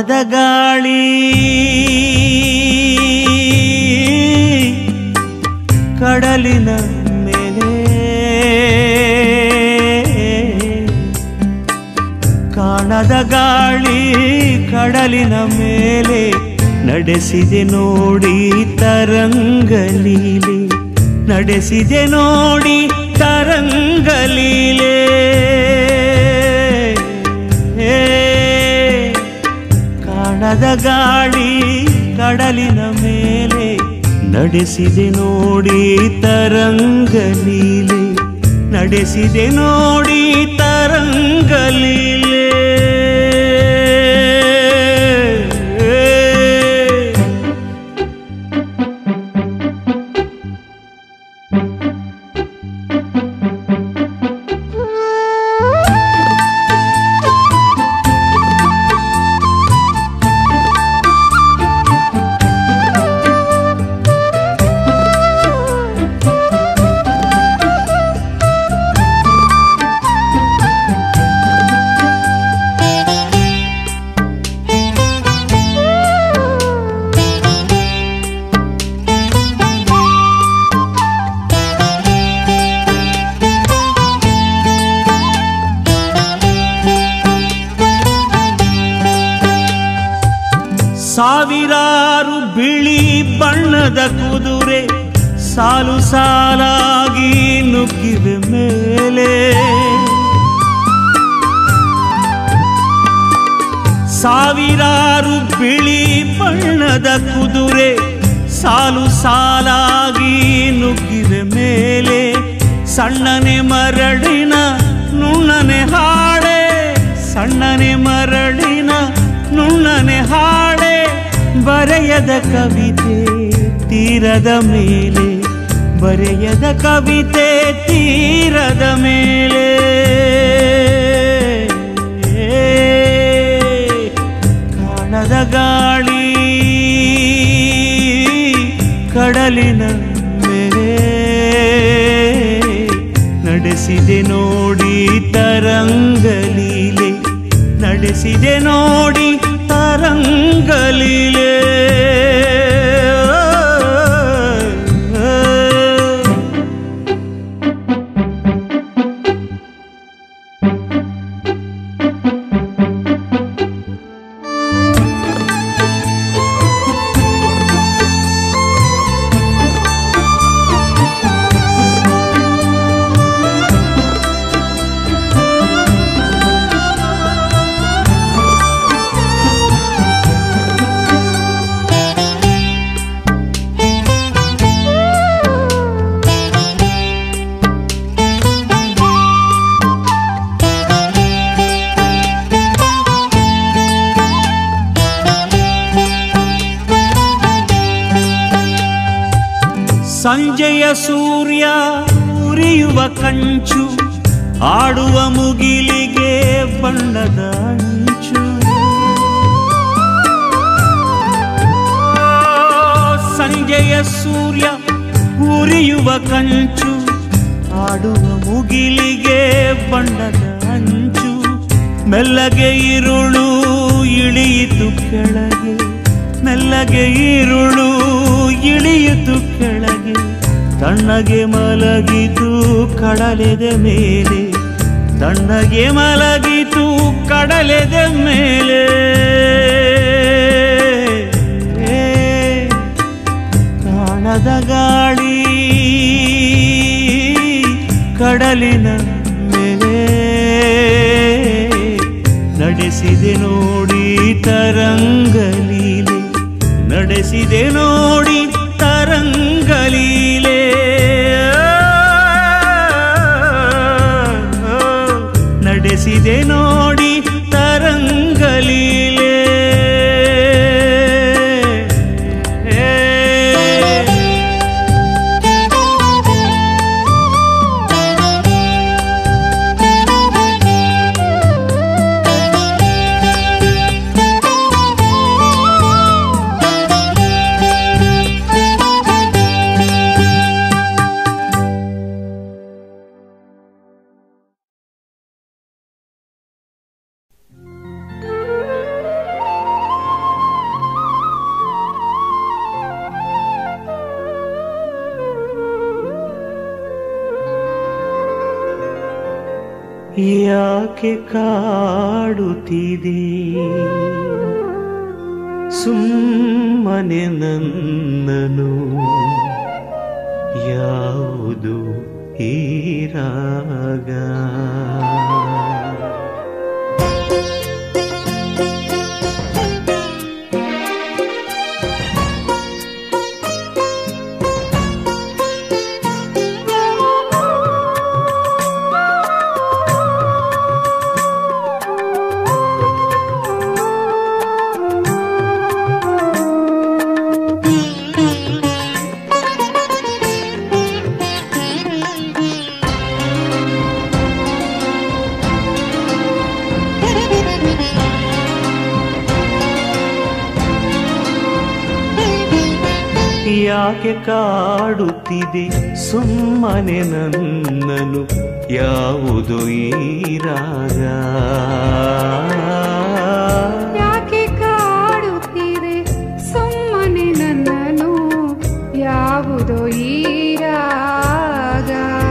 ಕಾಣದ ಗಾಳಿ ಕಡಲಿನ ಮೇಲೆ ಕಾಣದ ಗಾಳಿ ಕಡಲಿನ ಮೇಲೆ ನಡೆಸಿದೆ ನೋಡಿ ತರಂಗಲೀಲೆ ನಡೆಸಿದೆ ನೋಡಿ ತರಂಗಲೀಲೆ ಏ, ಕಾಣದ ಗಾಳಿ ಕಡಲಿನ ಮೇಲೆ ನಡೆಸಿದೆ ನೋಡಿ ತರಂಗಲೀಲೆ ನಡೆಸಿದೆ ನೋಡಿ ತರಂಗಲೀಲೆ ಸಾವಿರಾರು ಬಿಳಿ ಬಣ್ಣದ ಕುದುರೆ ಸಾಲು ಸಾಲಾಗಿ ನುಗ್ಗಿವೆ ಮೇಲೆ ಸಾವಿರಾರು ಬಿಳಿ ಬಣ್ಣದ ಕುದುರೆ ಸಾಲು ಸಾಲಾಗಿ ನುಗ್ಗಿವೆ ಮೇಲೆ ಸಣ್ಣನೆ ಮರಳಿನ ನುಣ್ಣನೆ ಹಾಡೆ ಸಣ್ಣನೆ ಮರಳಿನ ನುಣ್ಣನೆ ಹಾಡೆ ಬರೆಯದ ಕವಿತೆ ತೀರದ ಮೇಲೆ ಬರೆಯದ ಕವಿತೆ ತೀರದ ಮೇಲೆ ಕಾಣದ ಗಾಳಿ ಕಡಲಿನ ಮೇಲೆ ನಡೆಸಿದೆ ನೋಡಿ ತರಂಗಲೀಲೆ ನಡೆಸಿದೆ ನೋಡಿ ತರಂಗಲೀಲೆ ಸಂಜೆಯ ಸೂರ್ಯ ಉರಿಯುವ ಕಂಚು ಆಡುವ ಮುಗಿಲಿಗೆ ಬಣ್ಣದ ಅಂಚು ಸಂಜೆಯ ಸೂರ್ಯ ಉರಿಯುವ ಕಂಚು ಆಡುವ ಮುಗಿಲಿಗೆ ಬಣ್ಣದ ಅಂಚು ಮೆಲ್ಲಗೆ ಇರುಳು ಇಳಿಯಿತು ಕೆಳಗೆ ಮೆಲ್ಲಗೆ ಇರುಳು ಇಳಿಯಿತು ಕೆಳಗೆ ತಣ್ಣಗೆ ಮಲಗಿತು ಕಡಲೆದೆ ಮೇಲೆ ತಣ್ಣಗೆ ಮಲಗಿತು ಕಡಲೆದೆ ಮೇಲೆ ಏ, ಕಾಣದ ಗಾಳಿ ಕಡಲಿನ ಮೇಲೆ ನಡೆಸಿದೆ ನೋಡಿ ತರಂಗಲೀಲೆ ನಡೆಸಿದೆ ನೋಡಿ ತರಂಗಲೀಲೆ ನಡೆಸಿದೆ ನೋಡಿ ತರಂಗಲೀಲೆ ಯಾಕೆ ಕಾಡುತ್ತಿದೆ ಸುಮ್ಮನೆ ನನ್ನನು ಯಾವುದು ಈ ರಾಗ ಯಾಕೆ ಕಾಡುತ್ತಿದೆ ಸುಮ್ಮನೆ ನನ್ನನು ಯಾವುದು ಈ ರಾಗ ಯಾಕೆ ಕಾಡುತ್ತಿದೆ ಸುಮ್ಮನೆ ನನ್ನನು ಯಾವುದೋ ಈ ರಾಗ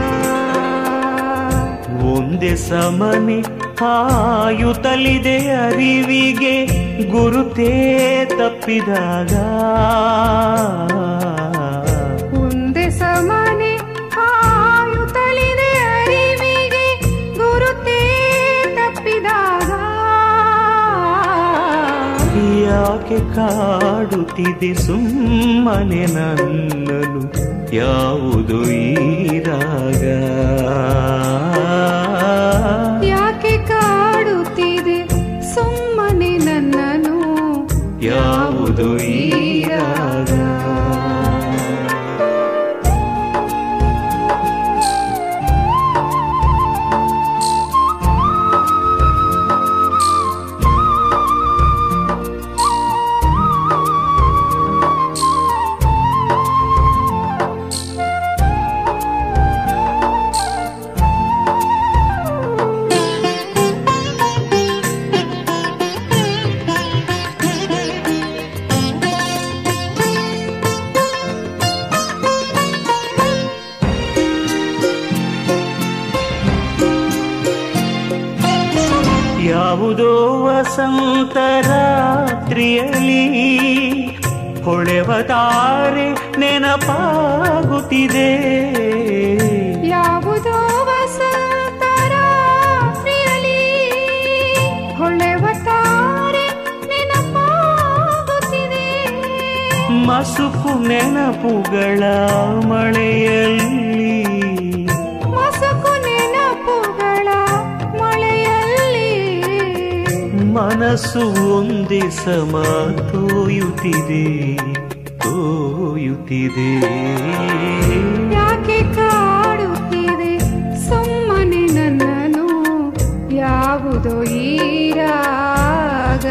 ಒಂದೇ ಸಮನೆ ಹಾಯುತ್ತಲಿದೆ ಅರಿವಿಗೆ ಗುರುತೇ ತಪ್ಪಿದಾಗ ಒಂದೇ ಸಮಾನೆ ಹಾಯುತ್ತಲಿದೆ ಅರಿವಿಗೆ ಗುರುತೇ ತಪ್ಪಿದಾಗ ಯಾಕೆ ಕಾಡುತ್ತಿದೆ ಸುಮ್ಮನೆ ನನ್ನನು ಯಾವುದು ಈ ರಾಗ ಯಾಕೆ ಕಾಡುತ್ತಿದೆ ಸುಮ್ಮನೆ ನನ್ನನು ಯಾವುದು ಈ ರಾಗ ಯಾವುದೋ ವಸಂತ ರಾತ್ರಿಯಲ್ಲಿ ಹೊಳೆವ ತಾರೆ ನೆನಪಾಗುತ್ತಿದೆ ಯಾವುದೋ ವಸಂತ ರಾತ್ರಿಯಲ್ಲಿ ಹೊಳೆವ ತಾರೆ ನೆನಪಾಗುತ್ತಿದೆ ಮಸುಕು ನೆನಪುಗಳ ಮಳೆಯಲ್ಲಿ ಮಸಕು ನೆನಪುಗಳ ಮಳೆಯಲ್ಲಿ ಮನಸ್ಸು ಒಂದೇ ಸಮ ತೋಯುತ್ತಿದೆ ತೋಯುತ್ತಿದೆ ಯಾಕೆ ಕಾಡುತ್ತಿದೆ ಸುಮ್ಮನೆ ನನ್ನನು ಯಾವುದೋ ಈ ರಾಗ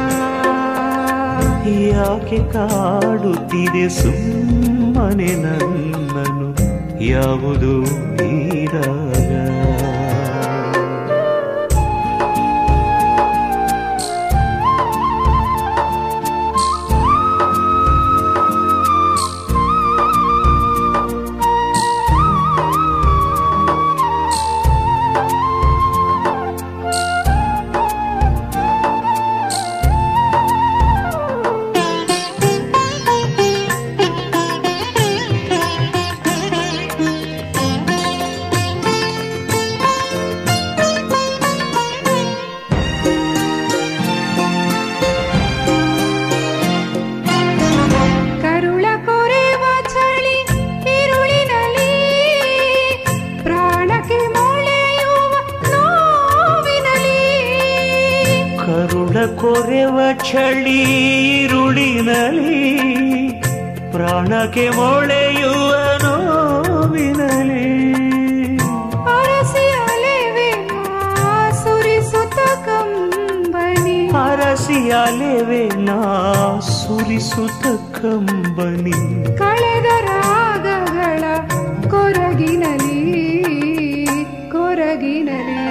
ಯಾಕೆ ಕಾಡುತ್ತಿದೆ ಸುಮ್ಮನೆ ನನ್ನನು ಯಾವುದು ಈ ರಾಗ ಕರುಳ ಕೊರೆವ ಚಳಿ ಇರುಳಿನಲ್ಲಿ ಪ್ರಾಣಕ್ಕೆ ಮೊಳೆಯುವ ನೋವಿನಲ್ಲಿ ಕರುಳ ಕೊರೆವ ಚಳಿ ಈರುಳಿನಲಿ ಪ್ರಾಣಕ್ಕೆ ಮೊಳೆಯುವ ನೋವಿನಲಿ ಅರಸಿ ಅಲೆವೆ ಸುರಿಸುತ್ತ ಕಂಬನಿ ಹರಸಿ ಅಲೆವೆ ನಾ ಸುರಿಸುತ್ತ ಕಂಬನಿ ಕಳೆದ ರಾಗಗಳ ಕೊರಗಿನಲಿ ಕೊರಗಿನಲಿ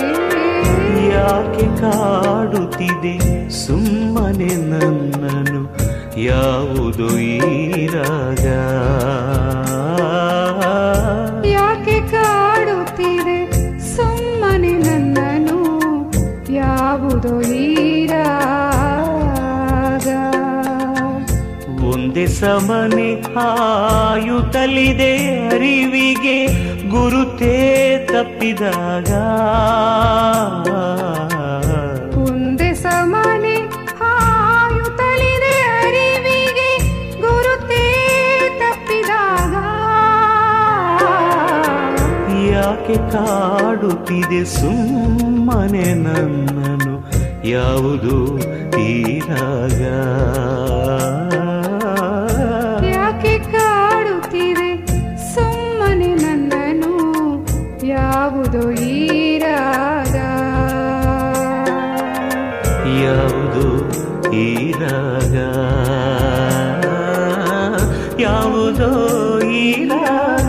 ಯಾಕೆ ಕಾಡುತ್ತಿದೆ ಸುಮ್ಮನೆ ನನ್ನನು ಯಾವುದು ಈ ರಾಗ ಯಾಕೆ ಕಾಡುತ್ತಿದೆ ಸುಮ್ಮನೆ ನನ್ನ ಸಮನೆ ಹಾಯುತ್ತಲಿದೆ ಅರಿವಿಗೆ ಗುರುತೇ ತಪ್ಪಿದಾಗ ಮುಂದೆ ಸಮಾನೆ ಹಾಯುತ್ತಲಿದೆ ಅರಿವಿಗೆ ಗುರುತೇ ತಪ್ಪಿದಾಗ ಯಾಕೆ ಕಾಡುತ್ತಿದೆ ಸುಮ್ಮನೆ ನನ್ನನು ಯಾವುದು ಈ ರಾಗ ಯಾಕೆ ಕಾಡುತ್ತಿದೆ ಸುಮ್ಮನೆ ನನ್ನನು ಯಾವುದೋ ಈ ರಾಗ ಯಾವುದು ಈ ರಾಗ ಯಾವುದೋ ಈ ರಾಗ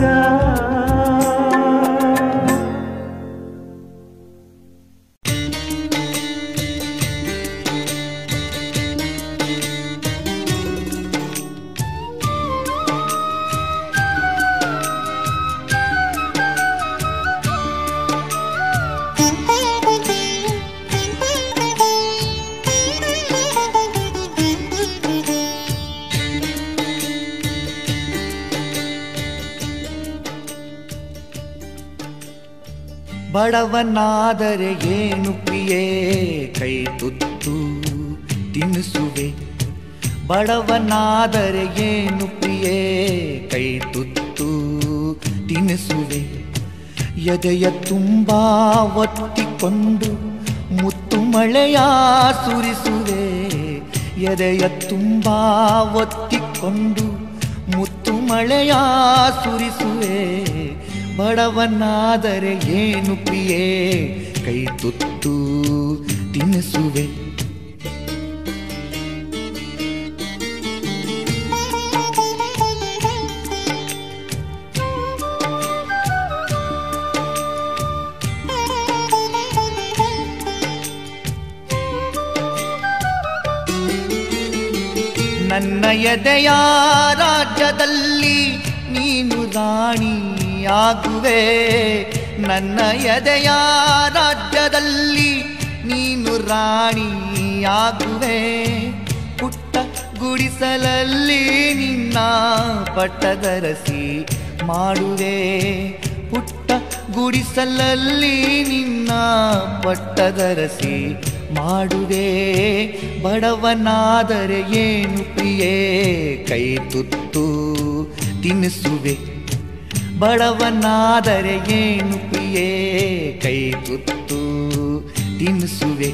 ಬಡವನಾದರೆ ಏನು ಪ್ರಿಯೇ ಕೈ ತುತ್ತು ತಿನ್ನಿಸುವೆ ಬಡವನಾದರೆ ಏನು ಪ್ರಿಯೇ ಕೈ ತುತ್ತು ತಿನ್ನಿಸುವೆ ಎದೆಯ ತುಂಬ ಒತ್ತಿಕೊಂಡು ಮುತ್ತು ಮಳೆಯ ಸುರಿಸುವೆ ಎದೆಯ ತುಂಬ ಒತ್ತಿಕೊಂಡು ಮುತ್ತು ಮಳೆಯ ಸುರಿಸುವೆ ಬಡವನಾದರೆ ಏನು ಪ್ರಿಯೇ ಕೈ ತುತ್ತು ತಿನ್ನಿಸುವೆ ನನ್ನ ಎದೆಯ ರಾಜ್ಯದಲ್ಲಿ ನೀನು ರಾಣಿಯಾಗುವೆ ನನ್ನ ಎದೆಯ ರಾಜ್ಯದಲ್ಲಿ ನೀನು ರಾಣಿಯಾಗುವೆ ಪುಟ್ಟ ಗುಡಿಸಲಲ್ಲಿ ನಿನ್ನ ಪಟ್ಟದರಸಿ ಮಾಡುವೆ ಪುಟ್ಟ ಗುಡಿಸಲಲ್ಲಿ ನಿನ್ನ ಪಟ್ಟದರಸಿ ಮಾಡುವೆ ಬಡವನಾದರೆ ಏನು ಪ್ರಿಯೇ ಕೈ ತುತ್ತು ತಿನ್ನಿಸುವೆ ಬಡವನಾದರೆ ಏನು ಪ್ರಿಯೇ ಕೈ ತುತ್ತು ತಿನ್ನಿಸುವೆ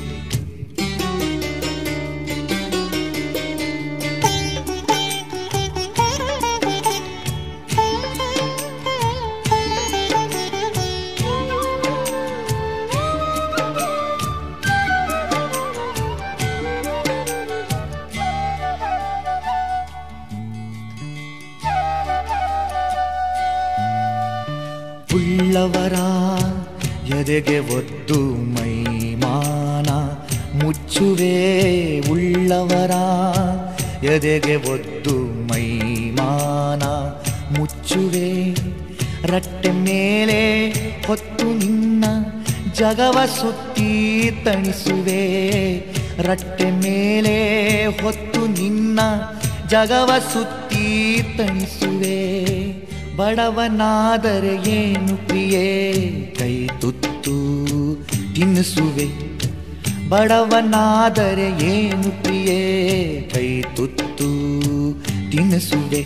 ಉಳ್ಳವರ ಎದೆಗೆ ಒದ್ದು ಮೈಮಾನ ಮುಚ್ಚುವೆ ಉಳ್ಳವರ ಎದೆಗೆ ಒದ್ದು ಮೈಮಾನ ಮುಚ್ಚುವೆ ರಟ್ಟೆ ಮೇಲೆ ಹೊತ್ತು ನಿನ್ನ ಜಗವ ಸುತ್ತಿ ತಣಿಸುವೆ ರಟ್ಟೆ ಮೇಲೆ ಹೊತ್ತು ನಿನ್ನ ಜಗವ ಸುತ್ತಿ ತಣಿಸುವೆ ಬಡವನಾದರೆ ಏನು ಪ್ರಿಯೇ ಕೈ ತುತ್ತು ತಿನ್ನಿಸುವೆ ಬಡವನಾದರೆ ಏನು ಪ್ರಿಯೇ ಕೈ ತುತ್ತು ತಿನ್ನಿಸುವೆ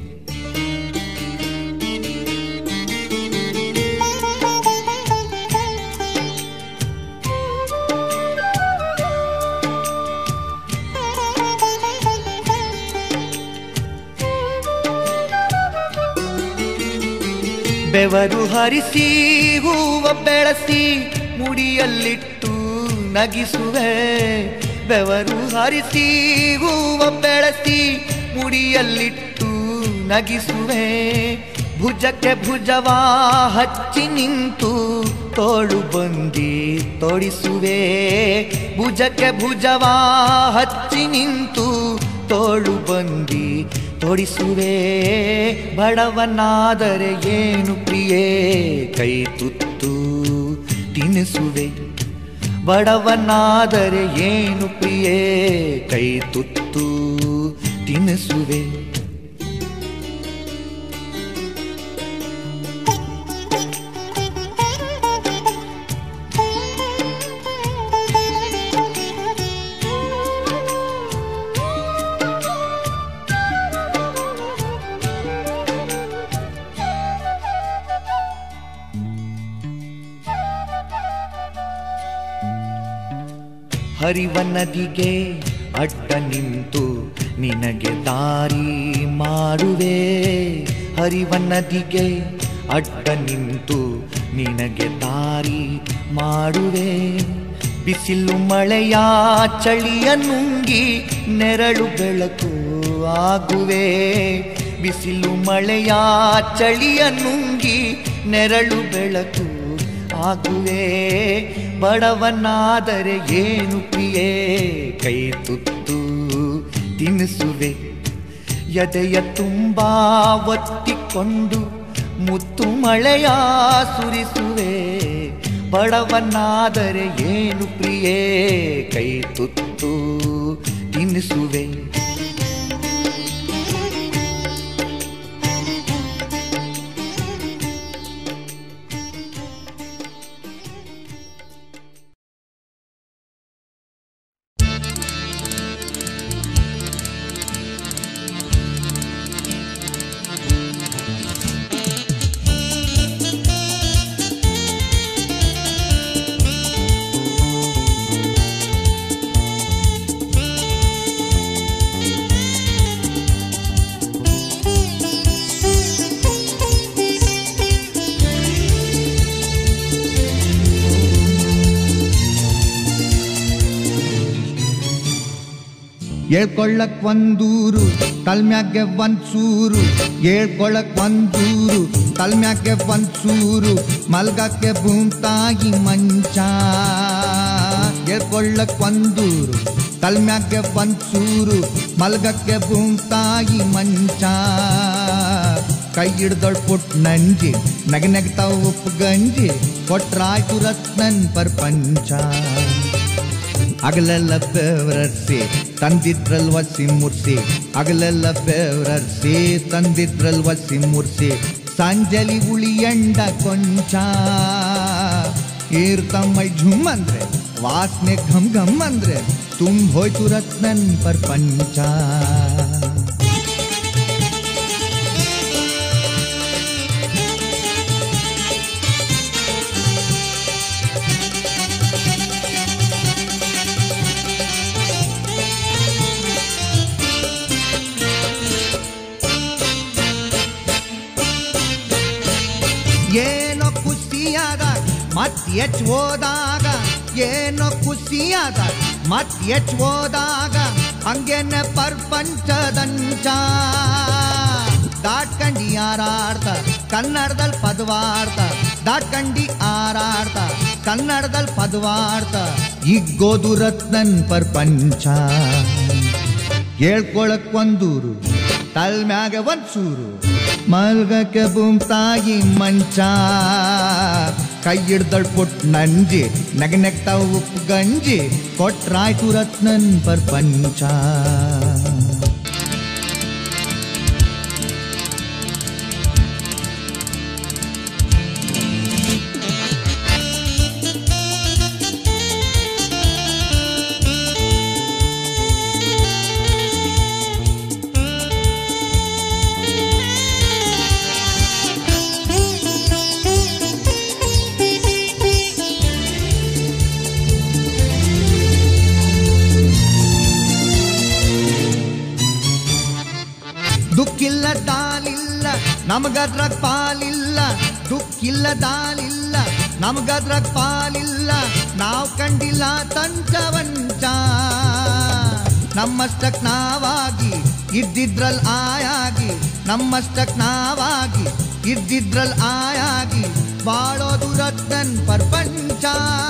ಬೆವರು ಹರಿಸಿ ಹೂವ ಬೆಳೆಸಿ ಮುಡಿಯಲ್ಲಿಟ್ಟು ನಗಿಸುವೆ ಬೆವರು ಹರಿಸಿ ಹೂವ ಬೆಳೆಸಿ ಮುಡಿಯಲ್ಲಿಟ್ಟು ನಗಿಸುವೆ ಭುಜಕ್ಕೆ ಭುಜವಾ ಹಚ್ಚಿ ನಿಂತು ತೋಳು ಬಂದಿ ತೊಡಿಸುವೆ ಭುಜಕ್ಕೆ ಭುಜವಾ ಹಚ್ಚಿ ನಿಂತು ತೋಳು ಬಂದಿ ತೊಡಿಸುವೆ ಬಡವನಾದರೆ ಏನು ಪ್ರಿಯೇ ಕೈ ತುತ್ತು ತಿನ್ನಿಸುವೆ ಬಡವನಾದರೆ ಏನು ಪ್ರಿಯೇ ಕೈ ತುತ್ತು ತಿನ್ನಿಸುವೆ ಹರಿವ ನದಿಗೆ ಅಡ್ಡ ನಿಂತು ನಿನಗೆ ದಾರಿ ಮಾಡುವೆ ಹರಿವ ನದಿಗೆ ಅಡ್ಡ ನಿಂತು ನಿನಗೆ ದಾರಿ ಮಾಡುವೆ ಬಿಸಿಲು ಮಳೆಯ ಚಳಿಯ ನುಂಗಿ ನೆರಳು ಬೆಳಕು ಆಗುವೆ ಬಿಸಿಲು ಮಳೆಯ ಚಳಿಯ ನುಂಗಿ ನೆರಳು ಬೆಳಕು ಆಗುವೆ ಬಡವನಾದರೆ ಏನು ಪ್ರಿಯೇ ಕೈ ತುತ್ತು ತಿನ್ನಿಸುವೆ ಎದೆಯ ತುಂಬ ಒತ್ತಿಕೊಂಡು ಮುತ್ತು ಮಳೆಯ ಸುರಿಸುವೆ ಬಡವನಾದರೆ ಏನು ಪ್ರಿಯೇ ಕೈ ತುತ್ತು ತಿನ್ನಿಸುವೆ ಹೇಳ್ಕೊಳ್ಳಕ್ ಒಂದೂರು ತಲ್ಮ್ಯಾಗೆ ಒಂದ್ ಸೂರು ಹೇಳ್ಕೊಳ್ಳಕ್ ಒಂದೂರು ತಲ್ಮ್ಯಾಗೆ ಒಂದ್ ಸೂರು ಮಲ್ಗಕ್ಕೆ ಭೂಮ್ತಾಯಿ ಮಂಚ ಹೇಳ್ಕೊಳ್ಳಕ್ ಒಂದೂರು ತಲ್ಮ್ಯಾಗೆ ಒಂದ್ ಸೂರು ಮಲ್ಗಕ್ಕೆ ಭೂಮ್ತಾಯಿ ಮಂಚ ಕೈ ಹಿಡ್ದೊಳ್ ಪುಟ್ ನಂಜಿ ನಗ ನಗ್ತಾವ್ ಉಪ್ಪು ಗಂಜಿ ಕೊಟ್ರಾಯ್ತು ರತ್ನನ್ ಪರ್ಪಂಚ ಹಗಲೆಲ್ಲ ಬೆವರರ್ಸಿ ತಂದಿದ್ರಲ್ ವಸಿ ಮುರ್ಸಿ ಹಗಲೆಲ್ಲ ಬೆವರರ್ಸಿ ತಂದಿದ್ರಲ್ ವಸಿ ಮುರ್ಸಿ ಸಂಜಲಿ ಉಳಿಯಂಡ ಕೊಂಚ ಈರ್ತಮ್ಮೈ ಝುಮ್ ಅಂದ್ರೆ ವಾಸನೆ ಘಮ್ ಘಮ್ ಅಂದ್ರೆ ತುಂಬ ಹೋಯ್ತು ರತ್ನನ್ ಪರ್ಪಂಚ ಏನೋ ಖುಷಿಯಾದ ಮತ್ ಎಚ್ ಹೋದಾಗ ಏನೋ ಖುಷಿಯಾದ ಮತ್ ಎಚ್ ಹೋದಾಗ ಹಂಗೇನೆ ಪರ್ಪಂಚದಂಚ ದಾಟ್ಕಂಡಿ ಯಾರಾಡ್ತ ಕನ್ನಡದಲ್ಲಿ ಪದವಾಡ್ತ ದಾಟ್ಕಂಡಿ ಆರಾಡ್ತ ಕನ್ನಡದಲ್ಲಿ ಪದವಾಡ್ತ ಇಗ್ಗೋದು ರತ್ನನ್ ಪರ್ಪಂಚ ಹೇಳ್ಕೊಳಕ್ ಒಂದೂರು ತಲ್ ಮ್ಯಾಗ ಒಂದ್ ಸೂರು ಮಲ್ಗಕ್ಕೆ ಬೂಮ್ ತಾಯಿ ಮಂಚ ಕೈ ಹಿಡ್ದಳ್ ಪುಟ್ ನಂಜಿ ನಗ ನೆಗ್ತಾವ್ ಉಪ್ಪು ಗಂಜಿ ಕೊಟ್ರಾಯ್ತು ರತ್ನನ್ ಪರ್ಪಂಚ ದುಃಖಿಲ್ಲ ದಾಲಿಲ್ಲ ನಮಗದ್ರ ಪಾಲಿಲ್ಲ ದುಃಖಿಲ್ಲ ದಾಲಿಲ್ಲ ನಮಗದ್ರ ಪಾಲಿಲ್ಲ ನಾವು ಕಂಡಿಲ್ಲ ತಂಚವಂಚ ನಮ್ಮಷ್ಟಕ್ ನಾವಾಗಿ ಇದ್ದಿದ್ರಲ್ ಆಯಾಗಿ ನಮ್ಮಷ್ಟಕ್ ನಾವಾಗಿ ಇದ್ದಿದ್ರಲ್ ಆಯಾಗಿ ಬಾಳೋದು ರತ್ನನ್ ಪರ್ಪಂಚ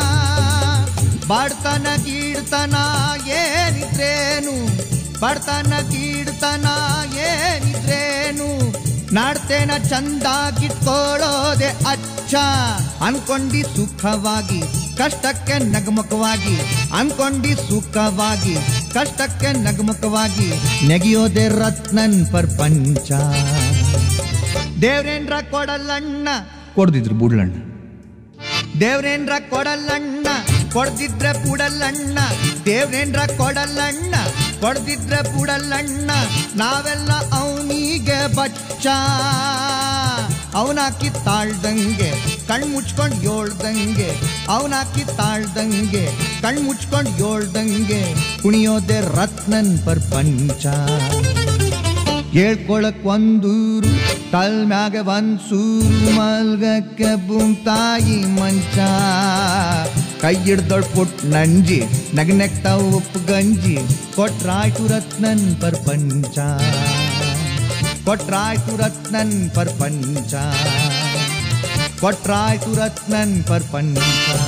ಬಡ್ತನ ಕೀರ್ತನ ಏನಿದ್ರೇನು ಬಡ್ತನ ಕೀರ್ತನ ಏನಿದ್ರೇನು ನಾಡ್ತೇನ ಚಂದಾಗಿಟ್ಕೊಳ್ಳೋದೆ ಅಚ್ಚ ಅನ್ಕೊಂಡಿ ಸುಖವಾಗಿ ಕಷ್ಟಕ್ಕೆ ನಗಮುಖವಾಗಿ ಅನ್ಕೊಂಡಿ ಸುಖವಾಗಿ ಕಷ್ಟಕ್ಕೆ ನಗಮುಖವಾಗಿ ನೆಗೆಯೋದೆ ರತ್ನನ್ ಪರ್ಪಂಚ ದೇವ್ರೇನ್ರ ಕೊಡಲ್ಲಣ್ಣ ಕೊಡ್ದಿದ್ರು ಬುಡ್ಲಣ್ಣ ದೇವ್ರೇನ್ರ ಕೊಡಲ್ಲಣ್ಣ ಕೊಡ್ದಿದ್ರೆ ಪುಡಲ್ಲಣ್ಣ ದೇವ್ರೇನ್ರ ಕೊಡಲ್ಲಣ್ಣ ಕೊಡ್ದಿದ್ರೆ ಪುಡಲ್ಲಣ್ಣ ನಾವೆಲ್ಲ ಅವನಿಗೆ ಬಚ್ಚ ಅವನಾಕಿ ತಾಳ್ದಂಗೆ ಕಣ್ ಮುಚ್ಕೊಂಡ್ ಏಳ್ದಂಗೆ ಅವನಾಕಿ ತಾಳ್ದಂಗೆ ಕಣ್ ಮುಚ್ಕೊಂಡ್ ಏಳ್ದಂಗೆ ಕುಣಿಯೋದೆ ರತ್ನನ್ ಪ್ರಪಂಚ ಹೇಳ್ಕೊಳಕ್ ಒಂದೂರು ತಲ್ ಮ್ಯಾಗ ಒಂದ್ ಸೂರು ಮಲ್ಗಕ್ಕೆ ತಾಯಿ ಮಂಚ ಕೈ ಹಿಡ್ದೊಳ್ ಪುಟ್ ನಂಜಿ ನಗ್ನೆಕ್ತಾವ್ ಉಪ್ಪು ಗಂಜಿ ಕೊಟ್ರಾಯ್ತು ರತ್ನನ್ ಪ್ರಪಂಚ ಕೊಟ್ರಾಯ್ತು ರತ್ನನ್ ಪ್ರಪಂಚ ಕೊಟ್ರಾಯ್ತು ರತ್ನನ್ ಪ್ರಪಂಚ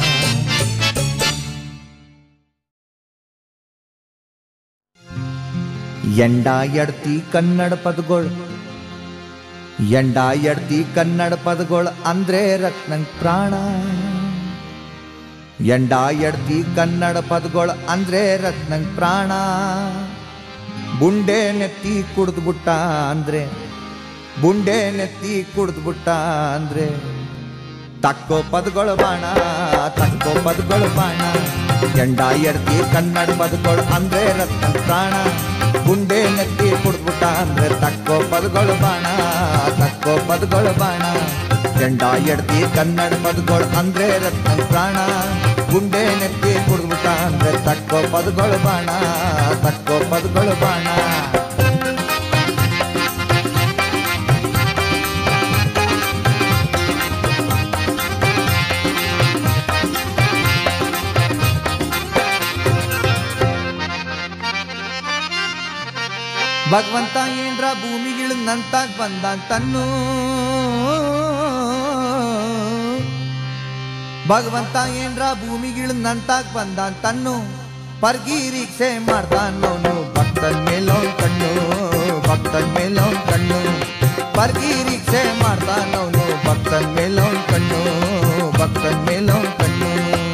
ಎಂಡ ಎಡ್ತಿ ಕನ್ನಡ ಪದಗಳು ಎಂಡ ಎಡ್ತಿ ಕನ್ನಡ ಪದಗಳು ಅಂದ್ರೆ ರತ್ನಂಗ್ ಪ್ರಾಣ ಎಂಡ ಎಡ್ತಿ ಕನ್ನಡ ಪದಗಳು ಅಂದ್ರೆ ರತ್ನಂಗ್ ಪ್ರಾಣ ಬುಂಡೆ ನೆತ್ತಿ ಕುಡ್ದ್ಬಿಟ್ಟ ಅಂದ್ರೆ ಬುಂಡೆ ನೆತ್ತಿ ಕುಡ್ದ್ಬಿಟ್ಟ ಅಂದ್ರೆ ತಕ್ಕೋ ಪದಗಳು ಬಾಣ ತಕ್ಕೋ ಪದಗಳು ಬಾಣ ಎಂಡ ಎಡ್ತಿ ಕನ್ನಡ ಪದಗಳು ಅಂದ್ರೆ ರತ್ನ ಪ್ರಾಣ ಗುಂಡೆ ನೆತ್ತಿ ಕುಡ್ದ್ಬಿಟ್ಟ ಅಂದ್ರೆ ತಕ್ಕೋ ಪದಗಳು ಬಾಣ ತಕ್ಕೋ ಪದಗಳು ಬಾಣ ಎಂಡ ಎಡ್ತಿ ಕನ್ನಡ ಪದಗಳು ಅಂದ್ರೆ ರತ್ನ ಪ್ರಾಣ ಗುಂಡೆ ನೆತ್ತಿ ಕುಡ್ದ್ಬಿಟ್ಟ ಅಂದ್ರೆ ತಕ್ಕೋ ಪದಗಳು ಬಾಣ ತಕ್ಕೋ ಪದಗಳು ಬಾಣ ಭಗವಂತ ಏನ್ರ ಭೂಮಿಗಿಳಿದಂತಾಗ್ ಬಂದ ತನ್ನು ಭಗವಂತ ಏನ್ರ ಭೂಮಿಗಿಳಿದಂತಾಗ್ ಬಂದ ತನ್ನು ಪರ್ಗಿರೀಕ್ಷೆ ಮಾಡ್ತಾನೋನು ಭಕ್ತನ್ ಮೇಲೋನ್ ಕಣ್ಣು ಭಕ್ತನ್ ಮೇಲೋನ್ ಕಣ್ಣು ಪರ್ಗಿರೀಕ್ಷೆ ಮಾಡ್ತಾನೋನು ಭಕ್ತನ್ ಮೇಲೋನ್ ಕಣ್ಣು ಭಕ್ತನ್ ಮೇಲೋನ್ ಕಣ್ಣು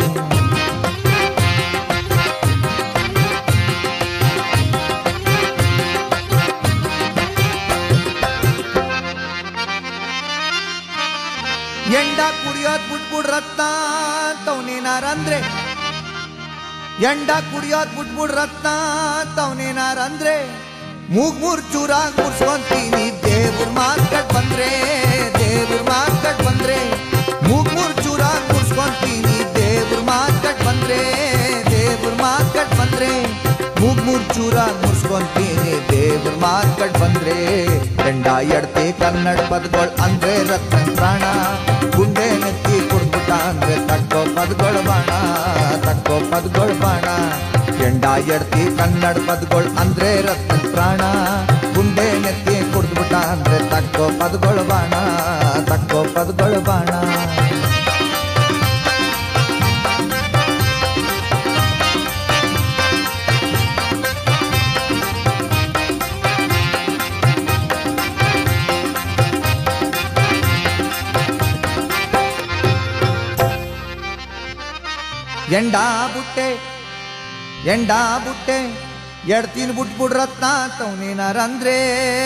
ಎಂಡ ಕುಡಿಯೋದ್ ಬಿಟ್ಬಿಡ್ ರತ್ನ ಅಂತವ್ನೇನಾರಂದ್ರೆ ಎಂಡ ಕುಡಿಯೋದ್ ಬಿಟ್ಬಿಡ್ ರತ್ನ ಅಂತವ್ನೇನಾರಂದ್ರೆ ಮೂಗ್ ಮೂರ್ ಚೂರಾಗ್ ಮುರ್ಸ್ಕೊಂತೀನಿ ದೇವ್ರ ಮಾರ್ಕಟ್ ಬಂದ್ರೆ ದೇವ್ರ ಮಾರ್ಕಟ್ ಬಂದ್ರೆ ಮೂಗ್ ಮೂರ್ ಚೂರಾಗ್ ಮುರ್ಸ್ಕೊಂತೀನಿ ದೇವ್ರ ಮಾರ್ಕಟ್ ಬಂದ್ರೆ ದೇವ್ರ ಮಾರ್ಕಟ್ ಬಂದ್ರೆ ಮೂಗ್ ಮೂರ್ ಚೂರಾಗ್ ಮುರ್ಸ್ಕೊಂತೀನಿ ದೇವ್ರ ಮಾರ್ಕಟ್ ಬಂದ್ರೆ ಎಂಡ ಎಡ್ತಿ ಕನ್ನಡ ಪದಗಳು ಅಂದ್ರೆ ರತ್ನ ಪ್ರಾಣ ಗುಂಡೆ ನೆತ್ತಿ ಕುಡ್ಬಿಟ್ಟ ಅಂದ್ರೆ ತಕ್ಕೋ ಪದಗಳು ಬಾಣ ತಕ್ಕೋ ಪದಗಳು ಬಾಣ ಎಂಡ ಎಡ್ತಿ ಕನ್ನಡ ಪದಗಳು ಅಂದ್ರೆ ರತ್ನ ಪ್ರಾಣ ಗುಂಡೆ ನೆತ್ತಿ ಕುಡ್ದ್ಬಿಟ್ಟ ಅಂದ್ರೆ ತಕ್ಕೋ ಪದಗಳು ಬಾಣ ತಕ್ಕೋ ಪದಗಳು ಬಾಣ ಎಂಡ ಬುಟ್ಟೆ ಎಂಡ ಬುಟ್ಟೆ ಎಡ್ತೀನ್ ಬಿಟ್ಬಿಡ್ ರತ್ನ ತವನೇನಾರಂದ್ರೆ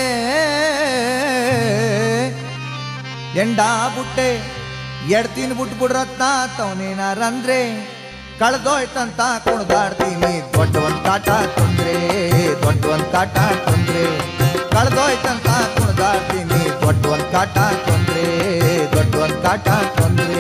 ಎಂಡ ಬುಟ್ಟೆ ಎಡ್ತೀನ್ ಬಿಟ್ಬಿಡ್ ರತ್ನ ತವನೇನಾರಂದ್ರೆ ಕಳ್ದೋಯ್ತಂತ ಕುಣ್ದಾಡ್ತೀನಿ ದೊಡ್ಡ ಒಂದ್ ಕಾಟ ತೊಂದ್ರೆ ದೊಡ್ಡ ಒಂದ್ ಕಾಟ ತೊಂದ್ರೆ ಕಳ್ದೋಯ್ತಂತ ಕುಣ್ದಾಡ್ತೀನಿ ದೊಡ್ಡ ಒಂದ್ ಕಾಟ ತೊಂದ್ರೆ ದೊಡ್ಡ ಒಂದ್ ಕಾಟ ತೊಂದ್ರೆ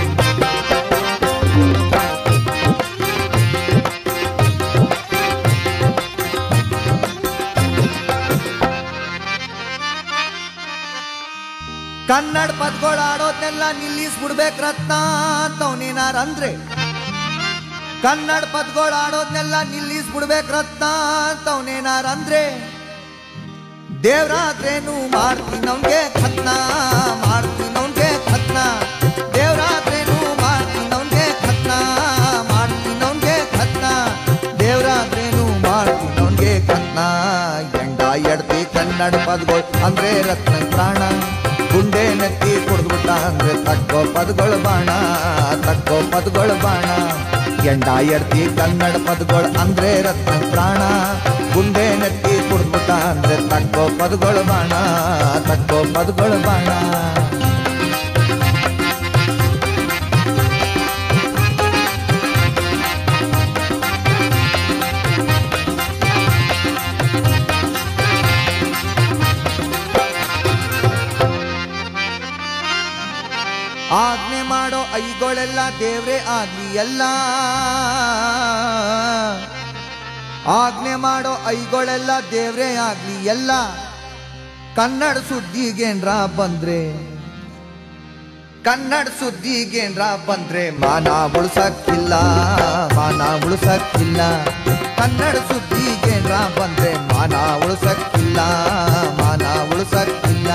ಕನ್ನಡ ಪದ್ಗಳು ಆಡೋದನ್ನೆಲ್ಲ ನಿಲ್ಲಿಸ್ಬಿಡ್ಬೇಕು ರತ್ನ ಅಂತವನೇನಾರಂದ್ರೆ ಕನ್ನಡ ಪದ್ಗಳು ಆಡೋದನ್ನೆಲ್ಲ ನಿಲ್ಲಿಸ್ಬಿಡ್ಬೇಕು ರತ್ನ ಅಂತವನೇನಾರಂದ್ರೆ ದೇವ್ರಾತ್ರೇನು ಮಾಡ್ತೀನಿ ಅವ್ನ್ಗೆ ಖತ್ನ ಮಾಡ್ತೀನಿ ಅವ್ನ್ಗೆ ಖತ್ನ ದೇವ್ರಾತ್ರೇನು ಮಾಡ್ತೀನಿ ಅವ್ನ್ಗೆ ಖತ್ನ ಮಾಡ್ತೀನಿ ಅವ್ನ್ಗೆ ಖತ್ನ ದೇವ್ರಾತ್ರೇನು ಮಾಡ್ತೀನಿ ಅವ್ನ್ಗೆ ಖತ್ನ ಎಂಡ ಎಡ್ತಿ ಕನ್ನಡ ಪದಗಳು ಅಂದ್ರೆ ರತ್ನ ಪ್ರಾಣ ಗುಂಡೆ ನೆತ್ತಿ ಕುಡ್ದ್ಬಿಟ್ಟ ಅಂದ್ರೆ ತಕ್ಕೋ ಪದಗಳು ಬಾಣ ತಕ್ಕೋ ಪದಗಳು ಬಾಣ ಎಂಡ ಎಡ್ತಿ ಕನ್ನಡ ಪದಗಳು ಅಂದ್ರೆ ರತ್ನ ಪ್ರಾಣ ಗುಂಡೆ ನೆತ್ತಿ ಕುಡ್ದ್ಬಿಟ್ಟ ಅಂದ್ರೆ ತಕ್ಕೋ ಪದಗಳು ಬಾಣ ತಕ್ಕೋ ಪದಗಳು ಬಾಣ ಆಜ್ಞೆ ಮಾಡೋ ಐಗಳೆಲ್ಲ ದೇವ್ರೇ ಆಗ್ಲಿ ಎಲ್ಲ ಆಜ್ಞೆ ಮಾಡೋ ಐಗಳೆಲ್ಲ ದೇವ್ರೇ ಆಗ್ಲಿ ಎಲ್ಲ ಕನ್ನಡ ಸುದ್ದಿಗೇನ್ರ ಬಂದ್ರೆ ಕನ್ನಡ ಸುದ್ದಿಗೇನ್ರ ಬಂದ್ರೆ ಮಾನ ಉಳ್ಸಕ್ಕಿಲ್ಲ ಮಾನ ಉಳ್ಸಕ್ಕಿಲ್ಲ ಕನ್ನಡ ಸುದ್ದಿಗೇನ್ರ ಬಂದ್ರೆ ಮಾನ ಉಳ್ಸಕ್ಕಿಲ್ಲ ಮಾನ ಉಳ್ಸಕ್ಕಿಲ್ಲ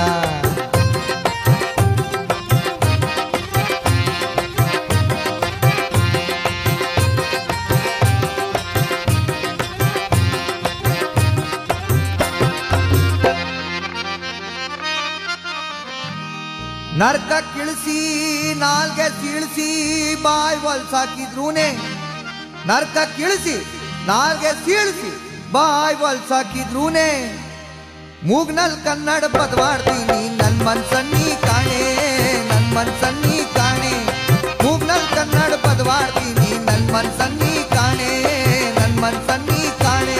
ನರ್ಕ ಕಿಳಿಸಿ ನಾಲ್ಗೆ ಸೀಳಿಸಿ ಬಾಯ್ ಹೊಲ್ಸಾಕಿದ್ರೂನೆ ನರ್ಕ ಕಿಳಿಸಿ ನಾಲ್ಗೆ ಸೀಳಿಸಿ ಬಾಯ್ ಹೊಲ್ಸಾಕಿದ್ರೂನೆ ಮೂಗ್ನಲ್ ಕನ್ನಡ ಪದವಾಡ್ತೀನಿ ನನ್ ಮನ್ಸನ್ನಿ ಕಾಣೆ ನನ್ ಮನ್ಸನ್ನಿ ಕಾಣೆ ಮೂಗ್ನಲ್ ಕನ್ನಡ ಪದವಾಡ್ತೀನಿ ನನ್ ಮನ್ಸನ್ನಿ ಕಾಣೆ ನನ್ ಮನ್ಸನ್ನಿ ಕಾಣೆ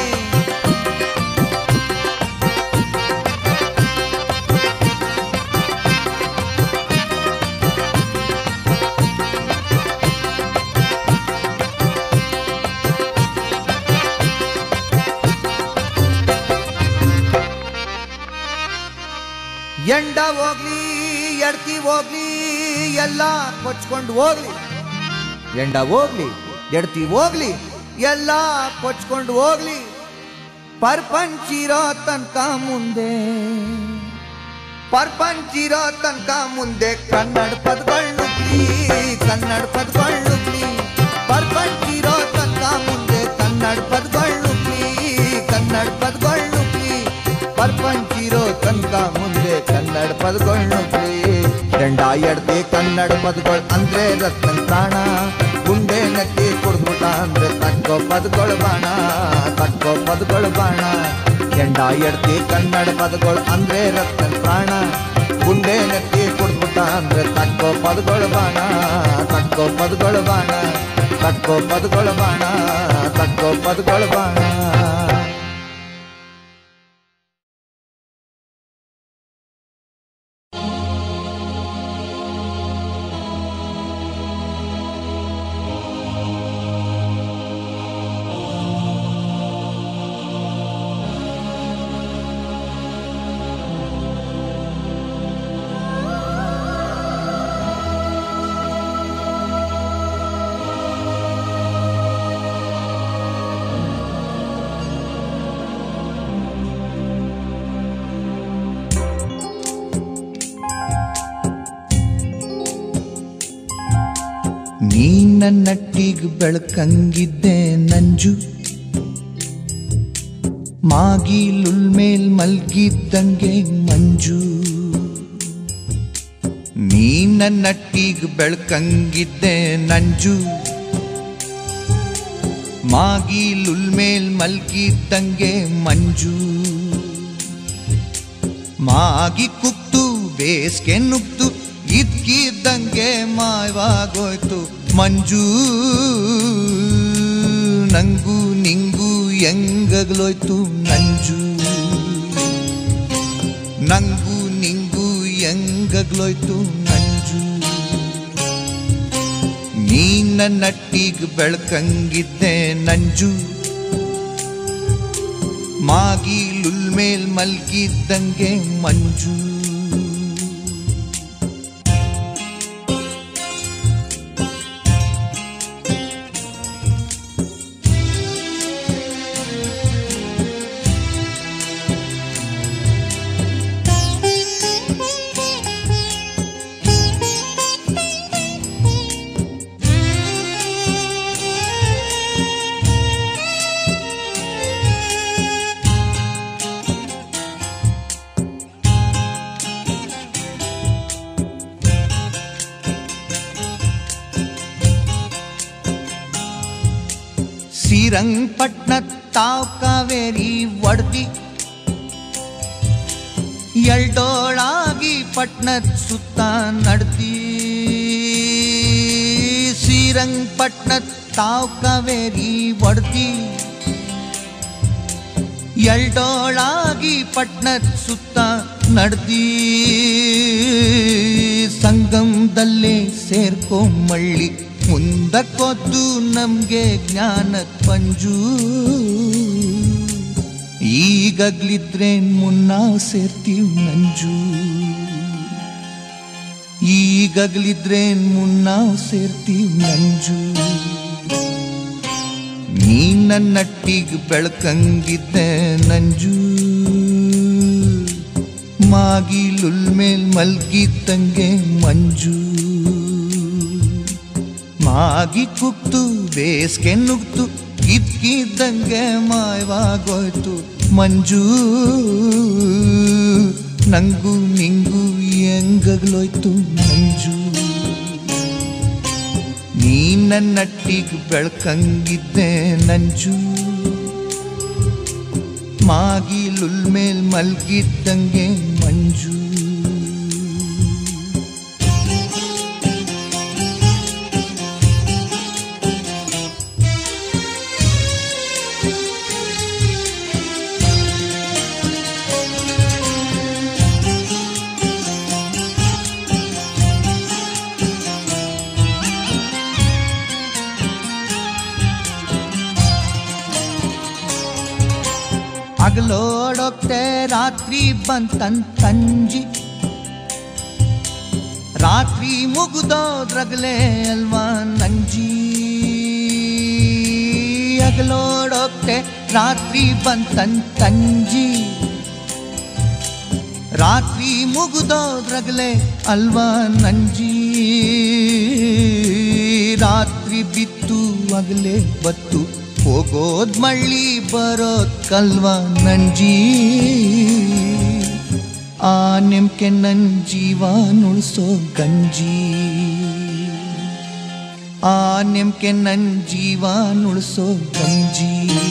ಎಂಡ ಹೋಗ್ಲಿ ಎಡ್ತಿ ಹೋಗ್ಲಿ ಎಲ್ಲ ಕೊಚ್ಕೊಂಡು ಹೋಗ್ಲಿ ಎಂಡ ಹೋಗ್ಲಿ ಎಡ್ತಿ ಹೋಗ್ಲಿ ಎಲ್ಲ ಕೊಚ್ಕೊಂಡು ಹೋಗ್ಲಿ ಪರ್ಪಂಚಿರೋ ತನಕ ಮುಂದೆ ಪರ್ಪಂಚಿರೋ ತನಕ ಮುಂದೆ ಕನ್ನಡ ಪದಗಳುಗ್ಲಿ ಕನ್ನಡ ಪದಗಳುಗ್ಲಿ ಪರ್ಪಂಚಿರೋ ತನಕ ಮುಂದೆ ಕನ್ನಡ ಪದಗಳುಗ್ಲಿ ಕನ್ನಡ ಪದಗಳುಗ್ಲಿ ಪರ್ಪಂಚಿರೋ ತನಕ ಮುಂದೆ ಕನ್ನಡ ಪದಗಳುಗ್ಲಿ ದಂಡ ಎಡ್ದೆ ಕನ್ನಡ ಪದಗಳು ಅಂದ್ರೆ ರತ್ನ ಪ್ರಾಣ ಗುಂಡೆ ನಕ್ಕಿ ಕುಡ್ದ್ಬಿಟ್ಟ ಅಂದ್ರೆ ತಕ್ಕೋ ಪದಗಳು ಬಾಣ ತಕ್ಕೋ ಪದಗಳು ಬಾಣ ಎಂಡ ಎಡ್ತಿ ಕನ್ನಡ ಪದಗಳು ಅಂದ್ರೆ ರತ್ನ ಪ್ರಾಣ ಗುಂಡೆ ನಕ್ಕಿ ಕುಡ್ದ್ಬಿಟ್ಟ ಅಂದ್ರೆ ತಕ್ಕೋ ಪದಗಳು ಬಾಣ ತಕ್ಕೋ ಪದಗಳು ಬಾಣ ತಕ್ಕೋ ಪದಗಳು ಬಾಣ ತಕ್ಕೋ ಪದಗಳು ಬಾಣ ನೀ ನನ್ನಟ್ಟಿಗ್ ಬೆಳಕಂಗಿದ್ದೆ ನಂಜು ಮಾಗಿಲುಲ್ ಮೇಲ್ ಮಲ್ಗಿದ್ದಂಗೆ ಮಂಜು ನೀ ನನ್ನಟ್ಟಿಗ್ ಬೆಳಕಂಗಿದ್ದೆ ನಂಜು ಮಾಗಿಲುಲ್ ಮೇಲ್ ಮಲ್ಗಿದ್ದಂಗೆ ಮಂಜು ಮಾಗಿ ಕುಕ್ತು ಬೇಸ್ಗೆ ನುಗ್ತು ಇದ್ಕಿದ್ದಂಗೆ ಮಾಯವಾಗೋಯ್ತು ಮಂಜು ನಂಗೂ ನಿಂಗೂ ಹೆಂಗಗ್ಲೋಯ್ತು ನಂಜು ನಂಗೂ ನಿಂಗೂ ಹೆಂಗಗ್ಲೋಯ್ತು ನಂಜು ನೀ ನನ್ನಟ್ಟಿಗ್ ಬೆಳ್ಕಂಗಿದ್ದೆ ನಂಜು ಮಾಗಿಲುಲ್ ಮೇಲ್ ಮಲ್ಗಿದ್ದಂಗೆ ಮಂಜು ಶ್ರೀರಂಗಪಟ್ನ ತಾವ್ ಕಾವೇರಿ ಒಡ್ದಿ ಎಲ್ಡೋಳಾಗಿ ಪಟ್ನದ ಸುತ್ತ ನಡ್ದಿ ಶ್ರೀರಂಗಪಟ್ನ ತಾವ್ ಕಾವೇರಿ ಒಡ್ದಿ ಎಲ್ಡೋಳಾಗಿ ಪಟ್ನದ ಸುತ್ತ ನಡ್ದಿ ಸಂಗಮದಲ್ಲೇ ಸೇರ್ಕೊ ಮಳ್ಳಿ ಮುಂದಕ್ಕೊದ್ದು ನಮ್ಗೆ ಜ್ಞಾನದ ಪಂಜು ಈಗಗ್ಲಿದ್ರೆ ಮುನ್ನ ಸೇರ್ತೀವ್ ನಂಜು ಈಗಗ್ಲಿದ್ರೆ ಮುನ್ನ ಸೇರ್ತೀವ್ ನಂಜು ನೀ ನನ್ನಟ್ಟಿಗ್ ಬೆಳಕಂಗಿದ್ದೆ ನಂಜು ಮಾಗಿಲುಲ್ ಮೇಲ್ ಮಲ್ಗಿದ್ದಂಗೆ ಮಂಜು ಮಾಗಿ ಕುಕ್ತು ಬೇಸ್ಗೆ ನುಗ್ತು ಇದ್ಕಿದ್ದಂಗೆ ಮಾಯವಾಗೋಯ್ತು ಮಂಜು ನಂಗೂ ನಿಂಗೂ ಹೆಂಗಗ್ಲೋಯ್ತು ಮಂಜು ನೀ ನನ್ನಟ್ಟಿಗ್ ಬೆಳ್ಕಂಗಿದ್ದೆ ನಂಜು ಮಾಗಿಲುಲ್ ಮೇಲ್ ಮಲ್ಗಿದ್ದಂಗೆ ಮಂಜು ಹಗಲೋಡೋಗ್ತೆ ರಾತ್ರಿ ಬಂತಂತಂಜಿ ರಾತ್ರಿ ಮುಗಿದೋದ್ರಗಲೇ ಅಲ್ವಾ ನಂಜಿ ಹಗಲೋಡೋಗ್ತೆ ರಾತ್ರಿ ಬಂತಂತಂಜಿ ರಾತ್ರಿ ಮುಗಿದೋದ್ರಗಲೇ ಅಲ್ವಾ ನಂಜಿ ರಾತ್ರಿ ಬಿತ್ತು ಅಗಲೇ ಬತ್ತು ಹೋಗೋದ್ ಮಳ್ಳಿ ಬರೋದ್ ಕಲ್ವಾ ನಂಜಿ ಆ ನೆಮ್ಕೆ ನನ್ ಜೀವ ನುಳ್ಸೋ ಗಂಜಿ ಆ ನೆಮ್ಕೆ ನನ್ ಜೀವ ನುಳ್ಸೋ ಗಂಜಿ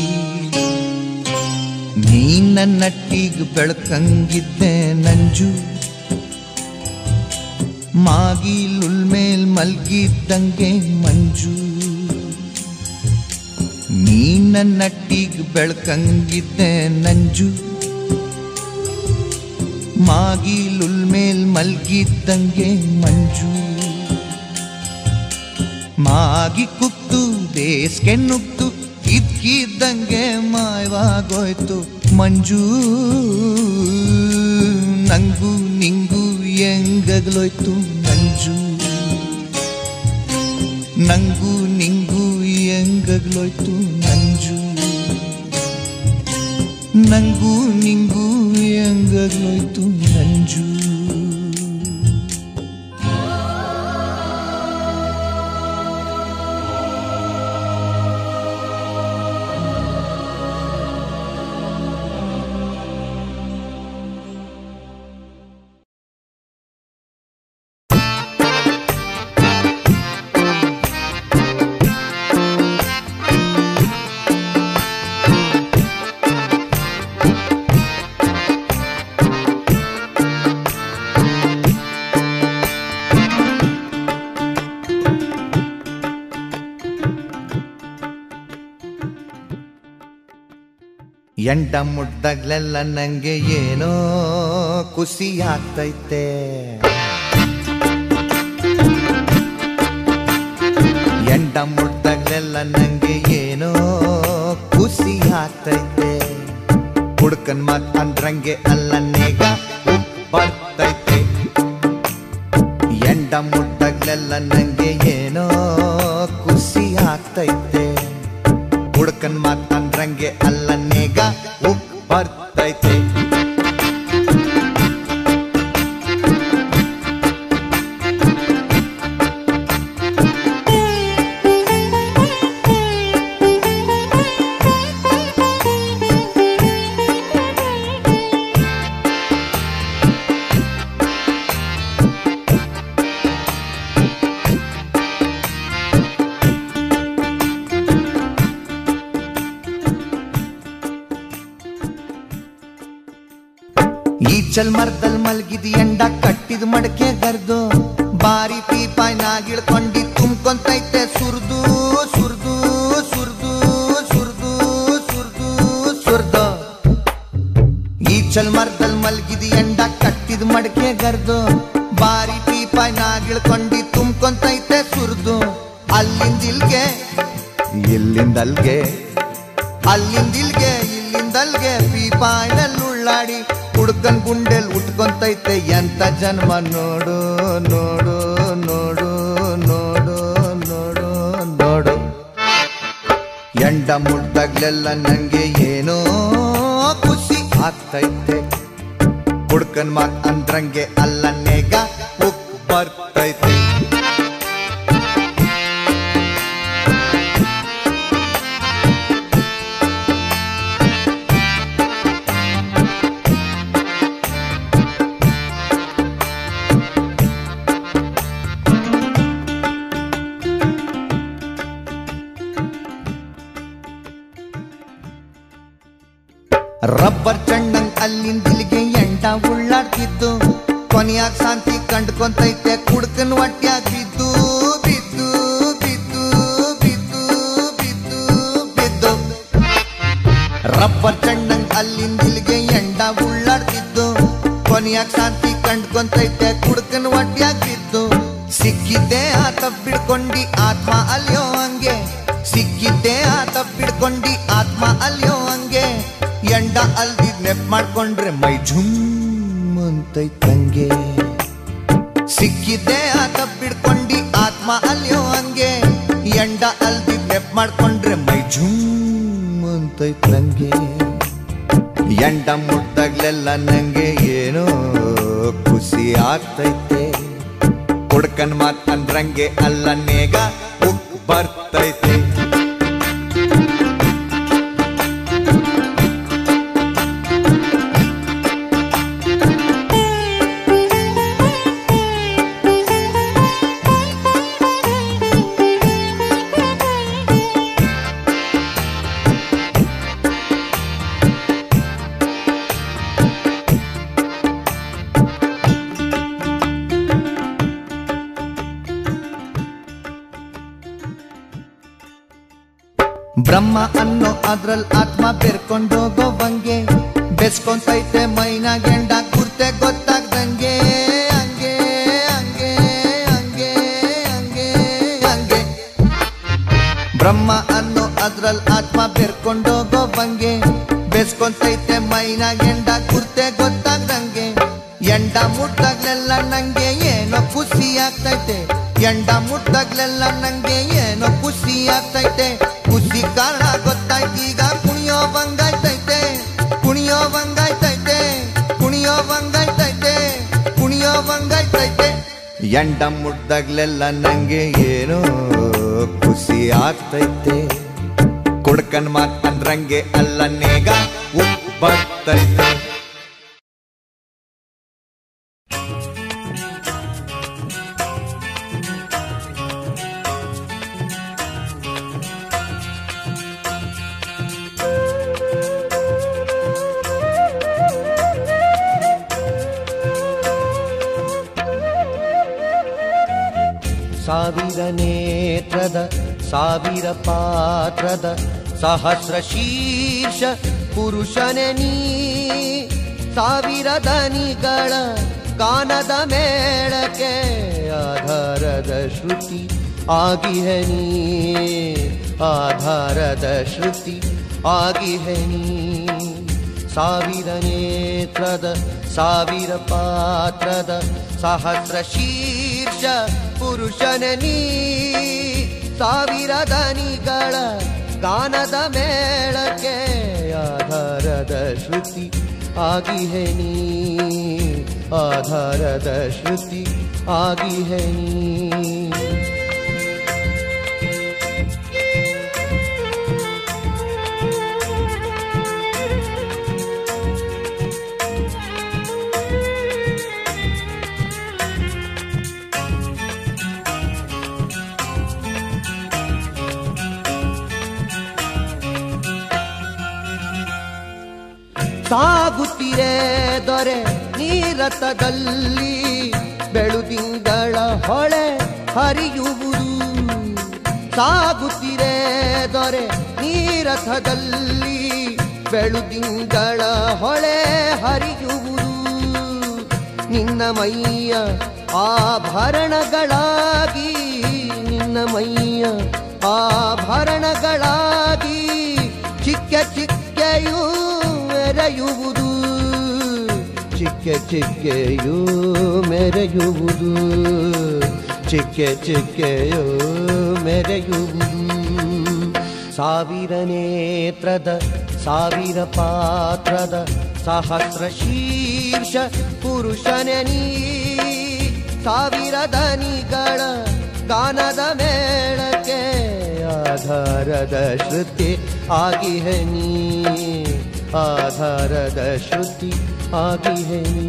ನೀ ನನ್ನಟ್ಟಿಗ್ ಬೆಳಕಂಗಿದ್ದೆ ನಂಜು ಮಾಗಿಲುಲ್ ಮೇಲ್ ಮಲ್ಗಿದ್ದಂಗೆ ಮಂಜು ನೀ ನನ್ನಟ್ಟಿಗ್ ಬೆಳಕಂಗಿದ್ದೆ ನಂಜು ಮಾಗಿಲುಲ್ ಮೇಲ್ ಮಲ್ಗಿದ್ದಂಗೆ ಮಂಜು ಮಾಗಿ ಕುಕ್ತು ಬೇಸ್ಗೆ ನುಗ್ತು ಇದ್ಕಿದ್ದಂಗೆ ಮಾಯವಾಗೋಯ್ತು ಮಂಜು ನಂಗೂ ನಿಂಗೂ ಹೆಂಗಗ್ಲೋಯ್ತು ನಂಜು ನಂಗೂ ನಿಂಗೂ ಹೆಂಗಗ್ಲೋಯ್ತು ನಂಜು ನಂಗೂ ನಿಂಗೂ ಹೆಂಗಗ್ಲೋಯ್ತು ನಂಜು ಎಂಡ ಮುಟ್ದಾಗ್ಲೆಲ್ಲ ನಂಗೆ ಏನೋ ಖುಷಿ ಆಗ್ತೈತೆ ಎಂಡ ಮುಟ್ದಾಗ್ಲೆಲ್ಲ ನಂಗೆ ಏನೋ ಖುಷಿ ಆಗ್ತೈತೆ ಹುಡ್ಕನ್ ಮಾತ್ ಅಂದ್ರಂಗೆ ಅಲ್ಲ ನೇಗ ಉಪ್ ಬರ್ತೈತೆ ಎಂಡ ಮುಟ್ದಾಗ್ಲೆಲ್ಲ ನಂಗೆ ಏನೋ ಖುಷಿ ಆಗ್ತೈತೆ ಹುಡ್ಕನ್ ಮಾತಂದ್ರಂಗೆ ಅಲ್ಲ ನೇಗ ಉಪ್ ಬರ್ತೈತೆ ಈಚಲ್ ಮರದಲ್ ಮಲ್ಗಿದ್ ಎಂಡ ಕಟ್ಟಿದ ಮಡಕೆ ಗರ್ದು ಬಾರಿ ಪೀಪಾಯ್ನಾಗಿಳ್ಕೊಂಡಿ ತುಂಬ್ಕೊಂತೈತೆ ಸುರ್ದು ಸುರ್ದು ಸುರ್ದು ಸುರ್ದು ಸುರ್ದು ಸುರ್ದು ಈಚಲ್ ಮರದಲ್ ಮಲ್ಗಿದ್ ಎಂಡ ಕಟ್ಟಿದ ಮಡಕೆ ಗರ್ದು ಬಾರಿ ಪೀಪ ಪೀಪಾಯ್ ನಾಗಿಳ್ಕೊಂಡಿ ತುಂಬ್ಕೊಂತೈತೆ ಸುರಿದು ಅಲ್ಲಿಂದಿಲ್ಗೆ ಇಲ್ಲಿಂದಲ್ಗೆ ಅಲ್ಲಿಂದಿಲ್ಗೆ ಇಲ್ಲಿಂದಲ್ಗೆ ಪೀಪಾಯ್ನಲ್ಲಿ ಉಳ್ಳಾಡಿ ಹುಡ್ಕನ್ ಗುಂಡೆಲ್ ಉಟ್ಕೊಂತೈತೆ ಎಂತ ಜನ್ಮ ನೋಡು ನೋಡು ನೋಡು ನೋಡು ನೋಡು ನೋಡು ಎಂಡ ಮುಟ್ದಾಗ್ಲೆಲ್ಲ ನಂಗೆ ಏನೋ ಖುಷಿ ಆಗ್ತೈತೆ ಹುಡ್ಕನ್ ಮಾತ್ ಅಂದ್ರಂಗೆ ಅಲ್ಲ ನೇಗ ಉಕ್ ಬರ್ತೈತೆ ರಬ್ಬರ್ ಚಣ್ಣಂಗ್ ಅಲ್ಲಿಂದಿಲ್ಗೆ ಎಂಡ ಉಳ್ಳಾಡ್ತಿದ್ದು ಕೊನೆಯಾಗ ಶಾಂತಿ ಕಂಡ್ಕೊಂತೈತೆ ಕುಡ್ಕನ್ ಹೊಟ್ಯಾಗ ಬಿದ್ದು ಬಿದ್ದು ಬಿದ್ದು ಬಿದ್ದು ಬಿದ್ದು ಬಿದ್ದು ರಬ್ಬರ್ ಚಣ್ಣಂಗ್ ಅಲ್ಲಿಂದಿಲ್ಗೆ ಎಂಡ ಉಳ್ಳಾಡ್ತಿದ್ದು ಕೊನೆಯಾಗ ಶಾಂತಿ ಕಂಡ್ಕೊಂತೈತೆ ಕುಡ್ಕನ್ ಹೊಟ್ಯಾಗ ಬಿದ್ದು ಸಿಕ್ಕಿದ್ದೆ ಆತ ಬಿಡ್ಕೊಂಡಿ ಆತ್ಮ ಅಲ್ಯೋ ಹಂಗೆ ಸಿಕ್ಕಿದ್ದೆ ಆತ ಬಿಡ್ಕೊಂಡಿ ಆತ್ಮ ಅಲ್ಯೋ ಹಂಗೆ ಎಂಡ ಅಲ್ದಿದ್ ನೆಪ್ ಮಾಡ್ಕೊಂಡ್ರೆ ಮೈ ಝುಮ್ ಅಂತೈತಂಗೆ ಸಿಕ್ಕಿದ್ದೆ ಆತ ಬಿಡ್ಕೊಂಡಿ ಆತ್ಮ ಅಲ್ಯೋ ಹಂಗೆ ಎಂಡ ಅಲ್ದಿದ್ ನೆಪ್ ಮಾಡ್ಕೊಂಡ್ರೆ ಮೈ ಝುಮ್ ಅಂತೈತಂಗೆ ಎಂಡ ಮುಟ್ದಾಗ್ಲೆಲ್ಲ ನಂಗೆ ಏನೋ ಖುಷಿ ಆಗ್ತೈತೆ ಹುಡ್ಕನ್ ಮಾತ್ ಅಂದ್ರಂಗೆ ಅಲ್ಲ ನೇಗ ಉಕ್ ಬರ್ತೈತೆ ಬ್ರಹ್ಮ ಅನ್ನೋ ಅದ್ರಲ್ ಆತ್ಮ ಬೆರ್ಕೊಂಡೋಗೋ ಬಂಗೆ ಬೆಸ್ಕೊಂತೈತೆ ಮೈನ ಗೆಂಡ ಗುರ್ತೆ ಗೊತ್ತಾಗ್ದಂಗೆ ಹಂಗೆ ಹಂಗೆ ಹಂಗೆ ಹಂಗೆ ಹಂಗೆ ಬ್ರಹ್ಮ ಅನ್ನೋ ಅದ್ರಲ್ ಆತ್ಮ ಬೆರ್ಕೊಂಡೋಗೋ ಬಂಗೆ ಬೆಸ್ಕೊಂತೈತೆ ಮೈನ ಗೆಂಡ ಗುರ್ತೆ ಗೊತ್ತಾಗ್ದಂಗೆ ಎಂಡ ಮುಟ್ಟಾಗ್ಲೆಲ್ಲ ನಂಗೆ ಏನೋ ಖುಷಿ ಆಗ್ತೈತೆ ಎಂಡ ಮುಟ್ಟಾಗ್ಲೆಲ್ಲ ನಂಗೆ ಏನೋ ಖುಷಿ ಆಗ್ತೈತೆ ಖುಷಿ ಕಾರಣ ಗೊತ್ತಾಯ್ತೀಗ ಕುಣಿಯೋ ಬಂಗಾಯ್ತೈತೆ ಕುಣಿಯೋ ಬಂಗಾಯ್ತೈತೆ ಕುಣಿಯೋ ಬಂಗಾಯ್ತೈತೆ ಕುಣಿಯೋ ಬಂಗಾಯ್ತೈತೆ ಎಂಡ ಮುಟ್ದಾಗ್ಲೆಲ್ಲ ನಂಗೆ ಏನೋ ಖುಷಿ ಆಗ್ತೈತೆ ಕುಡ್ಕನ್ ಮಾತ್ ಅಂದ್ರಂಗೆ ಅಲ್ಲ ನೇಗ ಉಪ್ ಬರ್ತೈತೆ ಸಾವಿರ ನೇತ್ರದ ಸಾವಿರ ಪಾತ್ರದ ಸಹಸ್ರ ಶೀರ್ಷ ಪುರುಷನೇ ನೀ ಸಾವಿರ ದನಿಗಳ ಗಾನದ ಮೇಳಕ್ಕೆ ಆಧಾರದ ಶ್ರುತಿ ಆಗಿಹೆ ನೀ ಆಧಾರದ ಶ್ರುತಿ ಆಗಿಹೆ ನೀ ಸಾವಿರ ನೇತ್ರದ ಸಾವಿರ ಪಾತ್ರದ ಸಹಸ್ರ ಶೀರ್ಷ ಪುರುಷನ ನೀ ಸಾವಿರ ದನಿಗಳ ಗಾನದ ಮೇಳಕ್ಕೆ ಆಧಾರದ ಶ್ರುತಿ ಆಗಿಹೆ ನೀ ಆಧಾರದ ಶ್ರುತಿ ಆಗಿಹೆ ನೀ ಸಾಗುತ್ತಿರೆ ದೊರೆ ನೀರತದಲ್ಲಿ ಬೆಳುದಿಂಗಳ ಹೊಳೆ ಹರಿಯುವುದು ಸಾಗುತ್ತಿರೆ ದೊರೆ ನೀರಥದಲ್ಲಿ ಬೆಳುದಿಂಗಳ ಹೊಳೆ ಹರಿಯುವುದು ನಿನ್ನ ಮೈಯ ಆಭರಣಗಳಾಗಿ ನಿನ್ನ ಮೈಯ ಆಭರಣಗಳಾಗಿ ಚಿಕ್ಕ ಚಿಕ್ಕೆಯೂ ಮೆರೆಯುವುದು ಚಿಕ್ಕ ಚಿಕ್ಕೆಯೂ ಮೆರೆಯುವುದು ಚಿಕ್ಕ ಚಿಕ್ಕೆಯೂ ಮೆರೆಯುವುದು ಸಾವಿರ ನೇತ್ರದ ಸಾವಿರ ಪಾತ್ರದ ಸಹಸ್ರ ಶೀರ್ಷ ಪುರುಷನೇ ನೀ ಸಾವಿರ ದನಿಗಳ ಗಾನದ ಮೇಳಕ್ಕೆ ಆಧಾರದ ಶ್ರುತಿ ಆಗಿಹೆ ನೀ ಆಧಾರದ ಶ್ರುತಿ ಆಗಿಹೆ ನೀ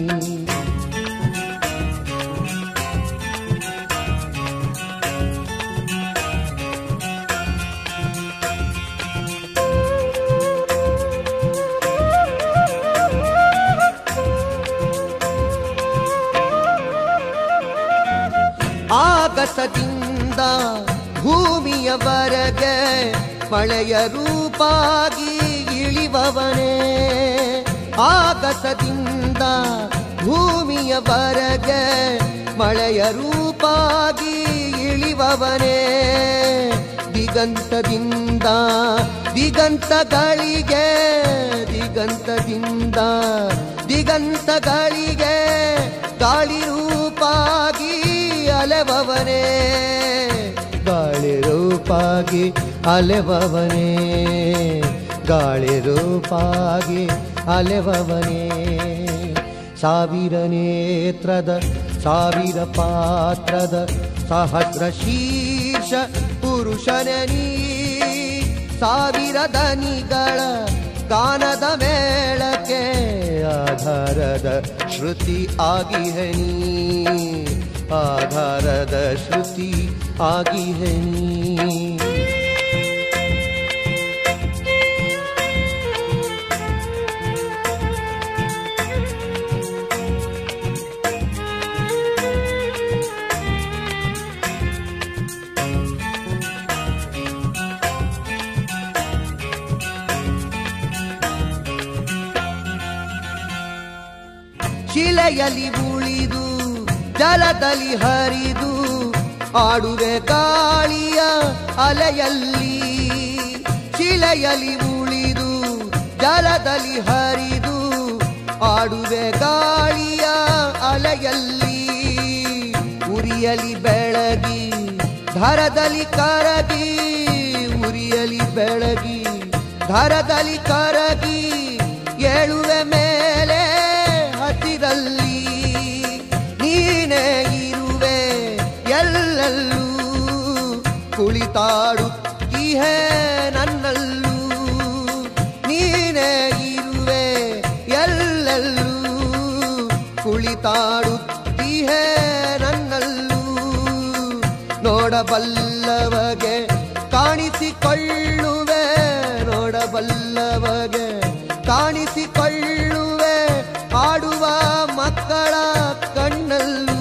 ಆಗಸದಿಂದ ಭೂಮಿಯವರೆಗೆ ಮಳೆಯ ರೂಪಾಗಿ ಇಳಿವವನೇ ಆಗಸದಿಂದ ಭೂಮಿಯವರೆಗೆ ಮಳೆಯ ರೂಪಾಗಿ ಇಳಿವವನೇ ದಿಗಂತದಿಂದ ದಿಗಂತಗಳಿಗೆ ದಿಗಂತದಿಂದ ದಿಗಂತಗಳಿಗೆ ಗಾಳಿ ರೂಪಾಗಿ ಅಲೆವವನೇ ಗಾಳಿ ರೂಪಾಗಿ ಅಲೆವವನೇ ಗಾಳಿ ರೂಪಾಗಿ ಅಲೆವವನೇ ಸಾವಿರ ನೇತ್ರದ ಸಾವಿರ ಪಾತ್ರದ ಸಹಸ್ರ ಶೀರ್ಷ ಪುರುಷನೇ ನೀ ಸಾವಿರ ದನಿಗಳ ಗಾನದ ಮೇಳಕ್ಕೆ ಆಧಾರದ ಶ್ರುತಿ ಆಗಿಹೆ ನೀ ಆಧಾರದ ಶ್ರುತಿ ಆಗಿಹೆ ನೀ ಶಿಲೆಯಲ್ಲಿ ಉಳಿದು ಜಲದಲ್ಲಿ ಹರಿದು ಆಡುವೆ ಗಾಳಿಯ ಅಲೆಯಲ್ಲಿ ಶಿಲೆಯಲ್ಲಿ ಉಳಿದು ಜಲದಲ್ಲಿ ಹರಿದು ಆಡುವೆ ಗಾಳಿಯ ಅಲೆಯಲ್ಲಿ ಉರಿಯಲಿ ಬೆಳಗಿ ಧರದಲ್ಲಿ ಕರಗಿ ಉರಿಯಲಿ ಬೆಳಗಿ ಧರದಲ್ಲಿ ಕರಗಿ ಏಳುವೆ ಮೇಲೆ ಹಸಿರಲ್ಲಿ ನೀನೇ ಇರುವೆ ಎಲ್ಲೆಲ್ಲೂ ಕುಳಿತಾಡುತ್ತೀಹೆ ನನ್ನಲ್ಲೂ ನೀನೇ ಇರುವೆ ಎಲ್ಲೆಲ್ಲೂ ಕುಳಿತಾಡುತ್ತೀಹೆ ನನ್ನಲ್ಲೂ ನೋಡಬಲ್ಲವಗೆ ಕಾಣಿಸಿಕೊಳ್ಳುವೆ ನೋಡಬಲ್ಲವಗೆ ಕಾಣಿಸಿಕೊಳ್ಳುವೆ ಆಡುವ ಮಕ್ಕಳ ಕಣ್ಣಲ್ಲೂ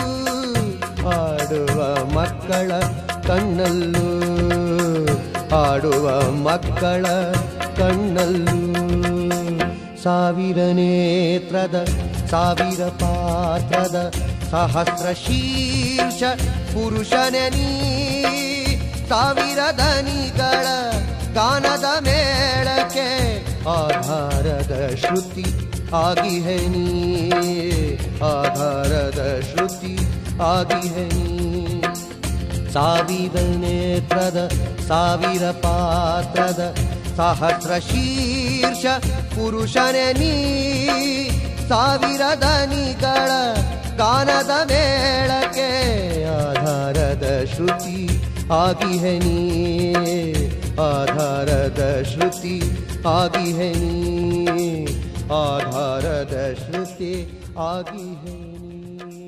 ಆಡುವ ಮಕ್ಕಳ ಕಣ್ಣಲ್ಲೂ ಆಡುವ ಮಕ್ಕಳ ಕಣ್ಣಲ್ಲೂ ಸಾವಿರ ನೇತ್ರದ ಸಾವಿರ ಪಾತ್ರದ ಸಹಸ್ರ ಶೀರ್ಷ ಪುರುಷನೇ ನೀ ಸಾವಿರ ದನಿಗಳ ಗಾನದ ಮೇಳಕ್ಕೆ ಆಧಾರದ ಶ್ರುತಿ ಆಗಿಹೆ ನೀ ಆಧಾರದ ಶ್ರುತಿ ಆಗಿಹೆ ನೀ ಸಾವಿರ ನೇತ್ರದ ಸಾವಿರ ಪಾತ್ರದ ಸಹಸ್ರ ಶೀರ್ಷ ಪುರುಷನೇ ನೀ ಸಾವಿರ ದನಿಗಳ ಗಾನದ ಮೇಳಕ್ಕೆ ಆಧಾರದ ಶ್ರುತಿ ಆಗಿಹೆ ನೀ ಆಧಾರದ ಶ್ರುತಿ ಆಗಿಹೆ ನೀ ಆಧಾರದ ಶ್ರುತಿ ಆಗಿಹೆ ನೀ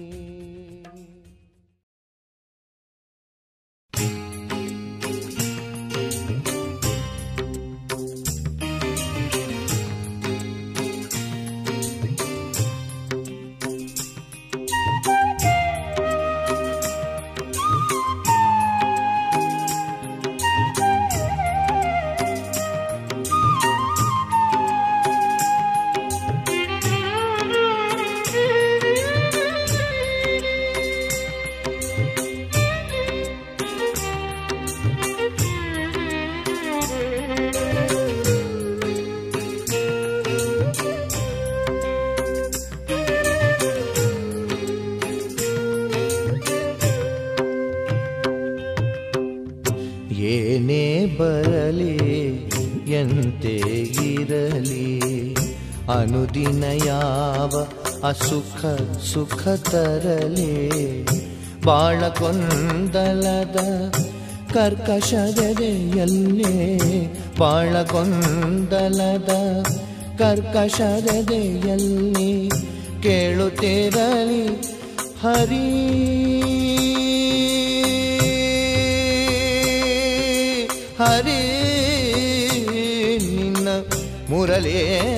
Thank you. ಬರಲಿ ಎಂತೆ ಇರಲಿ ಅನುದಿನ ಯಾವ ಅಸುಖ ಸುಖ ತರಲಿ ಬಾಳ ಗೊಂದಲದ ಕರ್ಕಶದೆಯಲ್ಲೇ ಬಾಳ ಗೊಂದಲದ ಕರ್ಕಶದೆಯಲ್ಲಿ ಕೇಳುತ್ತಿರಲಿ ಹರಿ ಹರಿ ನಿನ್ನ ಮುರಳೇ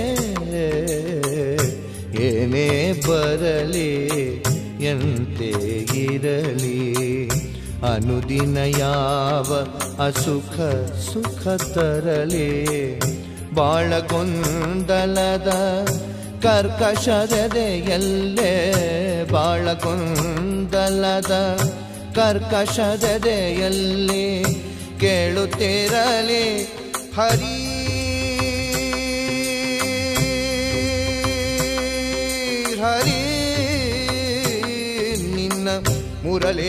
ಏನೇ ಬರಲಿ ಎಂತೆ ಇರಲಿ ಅನುದಿನ ಯಾವ ಅಸುಖ ಸುಖ ತರಲಿ ಬಾಳ ಗೊಂದಲದ ಕರ್ಕಶದೆಯಲ್ಲೇ ಬಾಳ ಗೊಂದಲದ ಕರ್ಕಶದೆಯಲ್ಲಿ ಕೇಳುತ್ತಿರಲಿ ಹರಿ ಹರಿ ನಿನ್ನ ಮುರಳೇ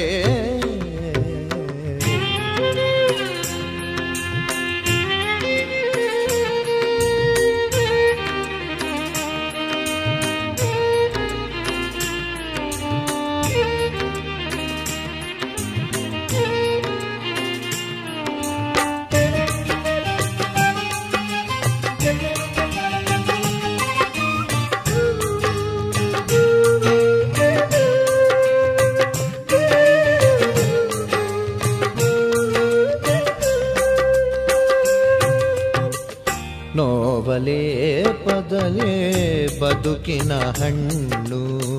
ನೋವಲೇ ಪದಲೇ ಬದುಕಿನ ಹಣ್ಣು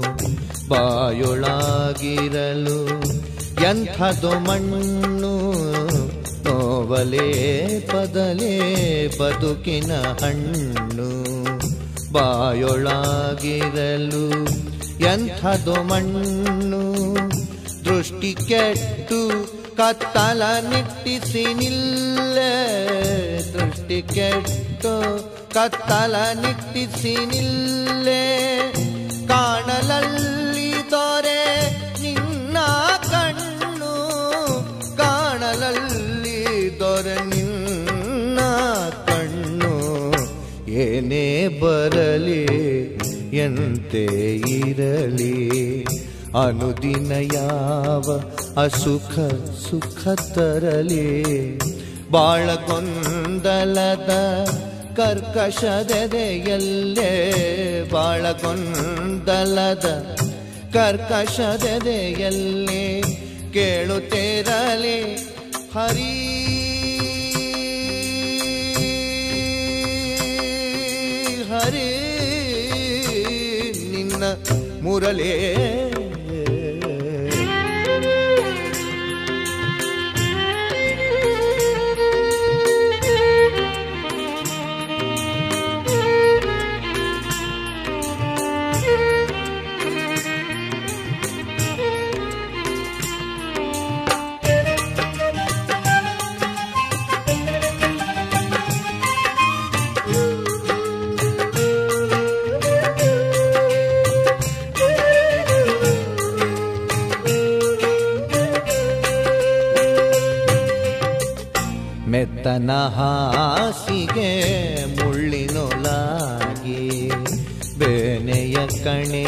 ಬಾಯೊಳಾಗಿರಲು ಎಂಥದು ಮಣ್ಣು ನೋವಲೇ ಪದಲೇ ಬದುಕಿನ ಹಣ್ಣು ಬಾಯೊಳಾಗಿರಲು ಎಂಥದು ಮಣ್ಣು ದೃಷ್ಟಿ ಕೆಟ್ಟು ಕತ್ತಲ ನಿಟ್ಟಿಸಿ ನಿಲ್ಲೆ ದೃಷ್ಟಿ ಕೆಟ್ಟು ಕತ್ತಲ ನಿಟ್ಟಿಸಿ ನಿಲ್ಲೆ ಕಾಣಲಲ್ಲಿ ದೊರೆ ನಿನ್ನ ಕಣ್ಣು ಕಾಣಲಲ್ಲಿ ದೊರೆ ನಿನ್ನ ಕಣ್ಣು ಏನೇ ಬರಲಿ ಎಂತೆ ಇರಲಿ ಅನುದಿನ ಯಾವ ಅಸುಖ ಸುಖ ತರಲಿ ಬಾಳ ಗೊಂದಲದ ಕರ್ಕಶದೆಯಲ್ಲೇ ಬಾಳ ಗೊಂದಲದ ಕರ್ಕಶದೆಯಲ್ಲೇ ಕೇಳುತ್ತಿರಲಿ ಹರಿ ಹರಿ ನಿನ್ನ ಮುರಳೇ ಮೆತ್ತನ ಹಾಸಿಗೆ ಮುಳ್ಳಿನೊಲಾಗಿ ಬೇನೆಯ ಕಣೆ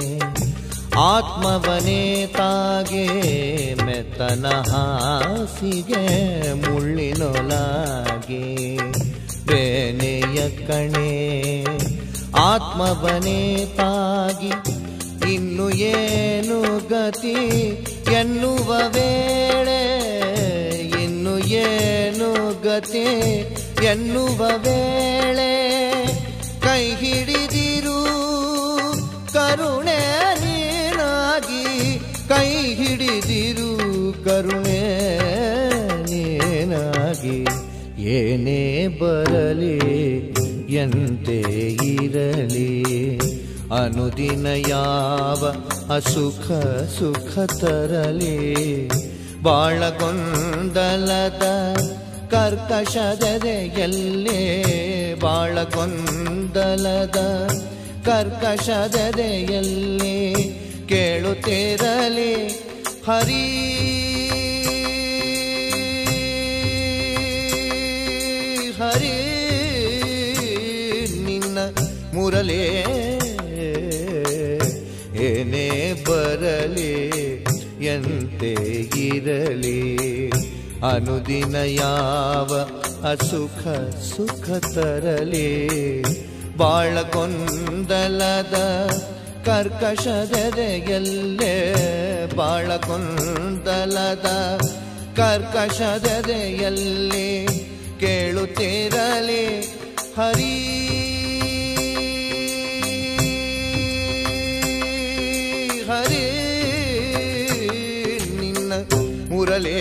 ಆತ್ಮವನೇ ತಾಗೆ ಮೆತ್ತನ ಹಾಸಿಗೆ ಮುಳ್ಳಿನೊಲಾಗಿ ಬೇನೆಯ ಕಣೆ ಆತ್ಮವನೇ ತಾಗಿ ಇನ್ನು ಏನು ಗತಿ ಎನ್ನುವ ವೇಳೆ ಇನ್ನು ಏನು ಗತಿ ಎನ್ನುವ ವೇಳೆ ಕೈ ಹಿಡಿದಿರು ಕರುಣೆ ನೀನಾಗಿ ಕೈ ಹಿಡಿದಿರು ಕರುಣೆ ನೀನಾಗಿ ಏನೇ ಬರಲಿ ಎಂತೆ ಇರಲಿ ಅನುದಿನ ಯಾವ ಅಸುಖ ಸುಖ ತರಲಿ ಬಾಳ ಗೊಂದಲದ ಕರ್ಕಶದೆಯಲ್ಲೇ ಬಾಳ ಗೊಂದಲದ ಕರ್ಕಶದೆಯಲ್ಲೇ ಕೇಳುತ್ತಿರಲಿ ಹರಿ ಎಂತೆ ಇರಲಿ ಅನುದಿನ ಯಾವ ಅಸುಖ ಸುಖ ತರಲಿ ಬಾಳ ಗೊಂದಲದ ಕರ್ಕಶದೆಯಲ್ಲೇ ಬಾಳ ಗೊಂದಲದ ಕರ್ಕಶದೆಯಲ್ಲಿ ಕೇಳುತ್ತಿರಲಿ ಹರಿ ಹರಿ ನಿನ್ನ ಮುರಲೇ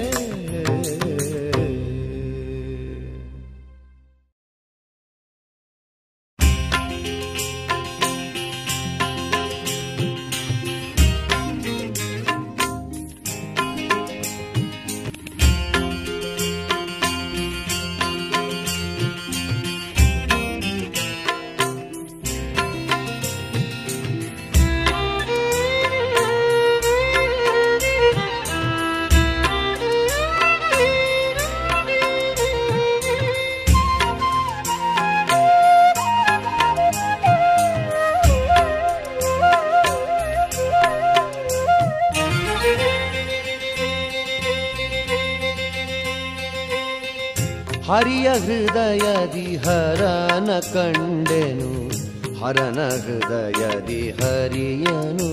ಹರಿಯ ಹೃದಯದಿ ಹರನ ಕಂಡೆನು ಹರನ ಹೃದಯದಿ ಹರಿಯನು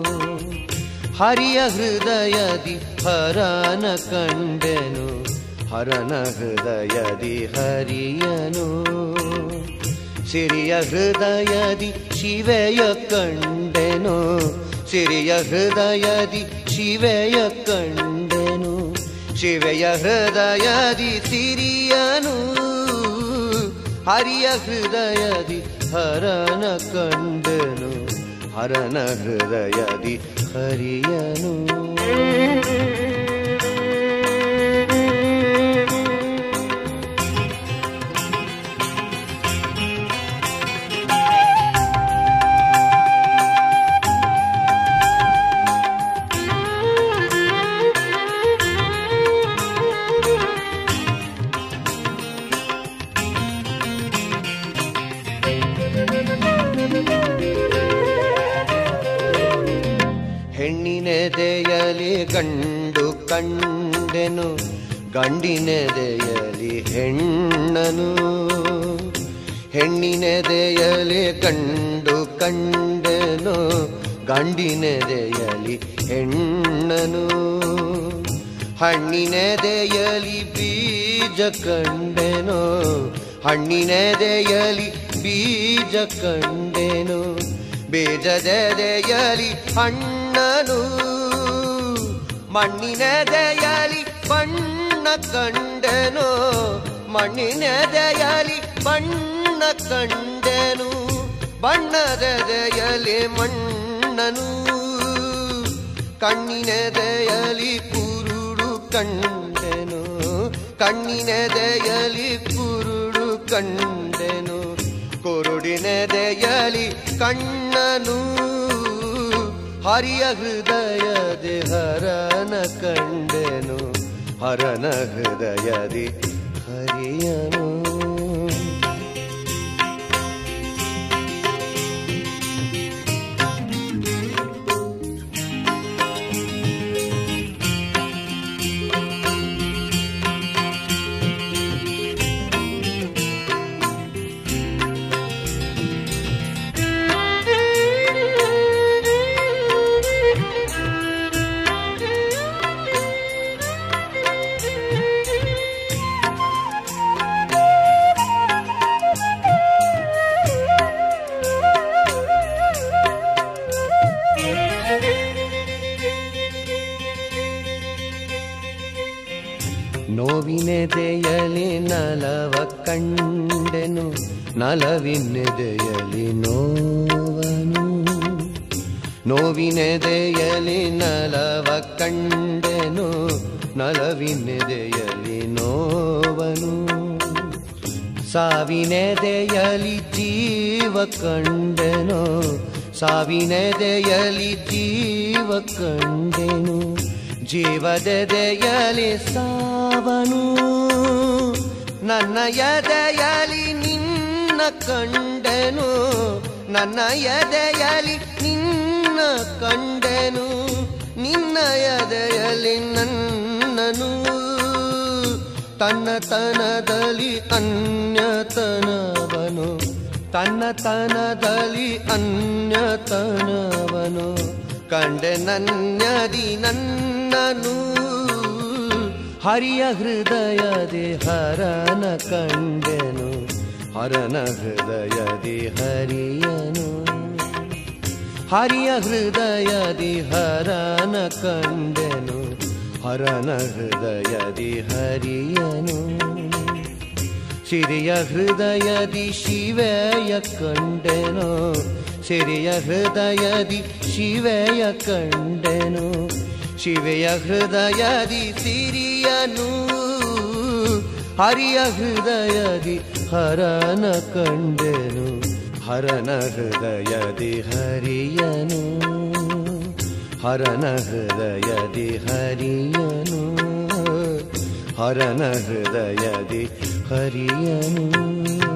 ಹರಿಯ ಹೃದಯದಿ ಹರನ ಕಂಡೆನು ಹರನ ಹೃದಯದಿ ಹರಿಯನು ಸಿರಿಯ ಹೃದಯದಿ ಶಿವೆಯ ಕಂಡೆನು ಸಿರಿಯ ಹೃದಯದಿ ಶಿವೆಯ ಕಂಡೆನು ಶಿವೆಯ ಹೃದಯದಿ ಸಿರಿಯನು ಹರಿಯ ಹೃದಯದಿ ಹರನ ಕಂಡನು ಹರನ ಹೃದಯದಿ ಹರಿಯನು ಹೆಣ್ಣಿನೆದೆಯಲಿ ಗಂಡು ಕಂಡೆನು ಗಂಡಿನೆದೆಯಲಿ ಹೆಣ್ಣನು ಹೆಣ್ಣಿನೆದೆಯಲಿ ಗಂಡು ಕಂಡೆನು ಗಂಡಿನೆದೆಯಲಿ ಹೆಣ್ಣನು ಹಣ್ಣಿನೆದೆಯಲಿ ಬೀಜ ಕಂಡೆನು ಹಣ್ಣಿನೆದೆಯಲಿ ಬೀಜ ಕಂಡೆನು ಬೀಜದೆದೆಯಲಿ ಹಣ್ಣನು ಮಣ್ಣಿನೆದೆಯಲಿ ಬಣ್ಣ ಕಂಡೆನು ಮಣ್ಣಿನೆದೆಯಲಿ ಬಣ್ಣ ಕಂಡೆನು ಬಣ್ಣದೆದೆಯಲಿ ಮಣ್ಣನು ಕಣ್ಣಿನೆದೆಯಲಿ ಕುರುಡು ಕಂಡೆನು ಕಣ್ಣಿನೆದೆಯಲಿ ಕುರುಡು ಕಂಡೆನು ಕುರುಡಿನೆದೆಯಲಿ ಕಣ್ಣನು ಹರಿಯ ಹೃದಯದಿ ಹರನ ಕಂಡೆನು ಹರನ ಹೃದಯದಿ ಹರಿಯನು ನೋವಿನೆದೆಯಲಿ ನಲವ ಕಂಡೆನು ನಲವಿನೆದೆಯಲಿ ನೋವನು ನೋವಿನೆದೆಯಲಿ ನಲವ ಕಂಡೆನು ನಲವಿನೆದೆಯಲಿ ನೋವನು ಸಾವಿನೆದೆಯಲಿ ಜೀವ ಕಂಡೆನು ಸಾವಿನೆದೆಯಲಿ ಜೀವ ಕಂಡೆನು ಜೀವದೆದೆಯಲಿ ಸಾವನು ನನ್ನ ಎದೆಯಲಿ ನಿನ್ನ ಕಂಡೆನು ನನ್ನ ಎದೆಯಲಿ ನಿನ್ನ ಕಂಡೆನು ನಿನ್ನ ಹೃದಯದಲ್ಲಿ ನನ್ನನು ತನ್ನ ತನದಲ್ಲಿ ಅನ್ಯತನವನು ತನ್ನ ತನದಲ್ಲಿ ಅನ್ಯತನವನು ಕಂಡೆ ನನ್ಯದಿ ನನ್ನನು ಹರಿಯ ಹೃದಯದಿ ಹರನ ಕಂಡೆನು ಹರನ ಹೃದಯದಿ ಹರಿಯನು ಹರಿಯ ಹೃದಯದಿ ಹರನ ಕಂಡೆನು ಹರನ ಹೃದಯದಿ ಹರಿಯನು ಸಿರಿಯ ಹೃದಯದಿ ಶಿವೆಯ ಕಂಡೆನು ಸಿರಿಯ ಹೃದಯದಿ ಶಿವೆಯ ಕಂಡೆನು ಶಿವೆಯ ಹೃದಯದಿ ಸಿರಿಯನು ಹರಿಯ ಹೃದಯದಿ ಹರನ ಕಂಡೆನು ಹರನ ಹೃದಯದಿ ಹರಿಯನು ಹರನ ಹೃದಯದಿ ಹರಿಯನು ಹರನ ಹೃದಯದಿ ಹರಿಯನು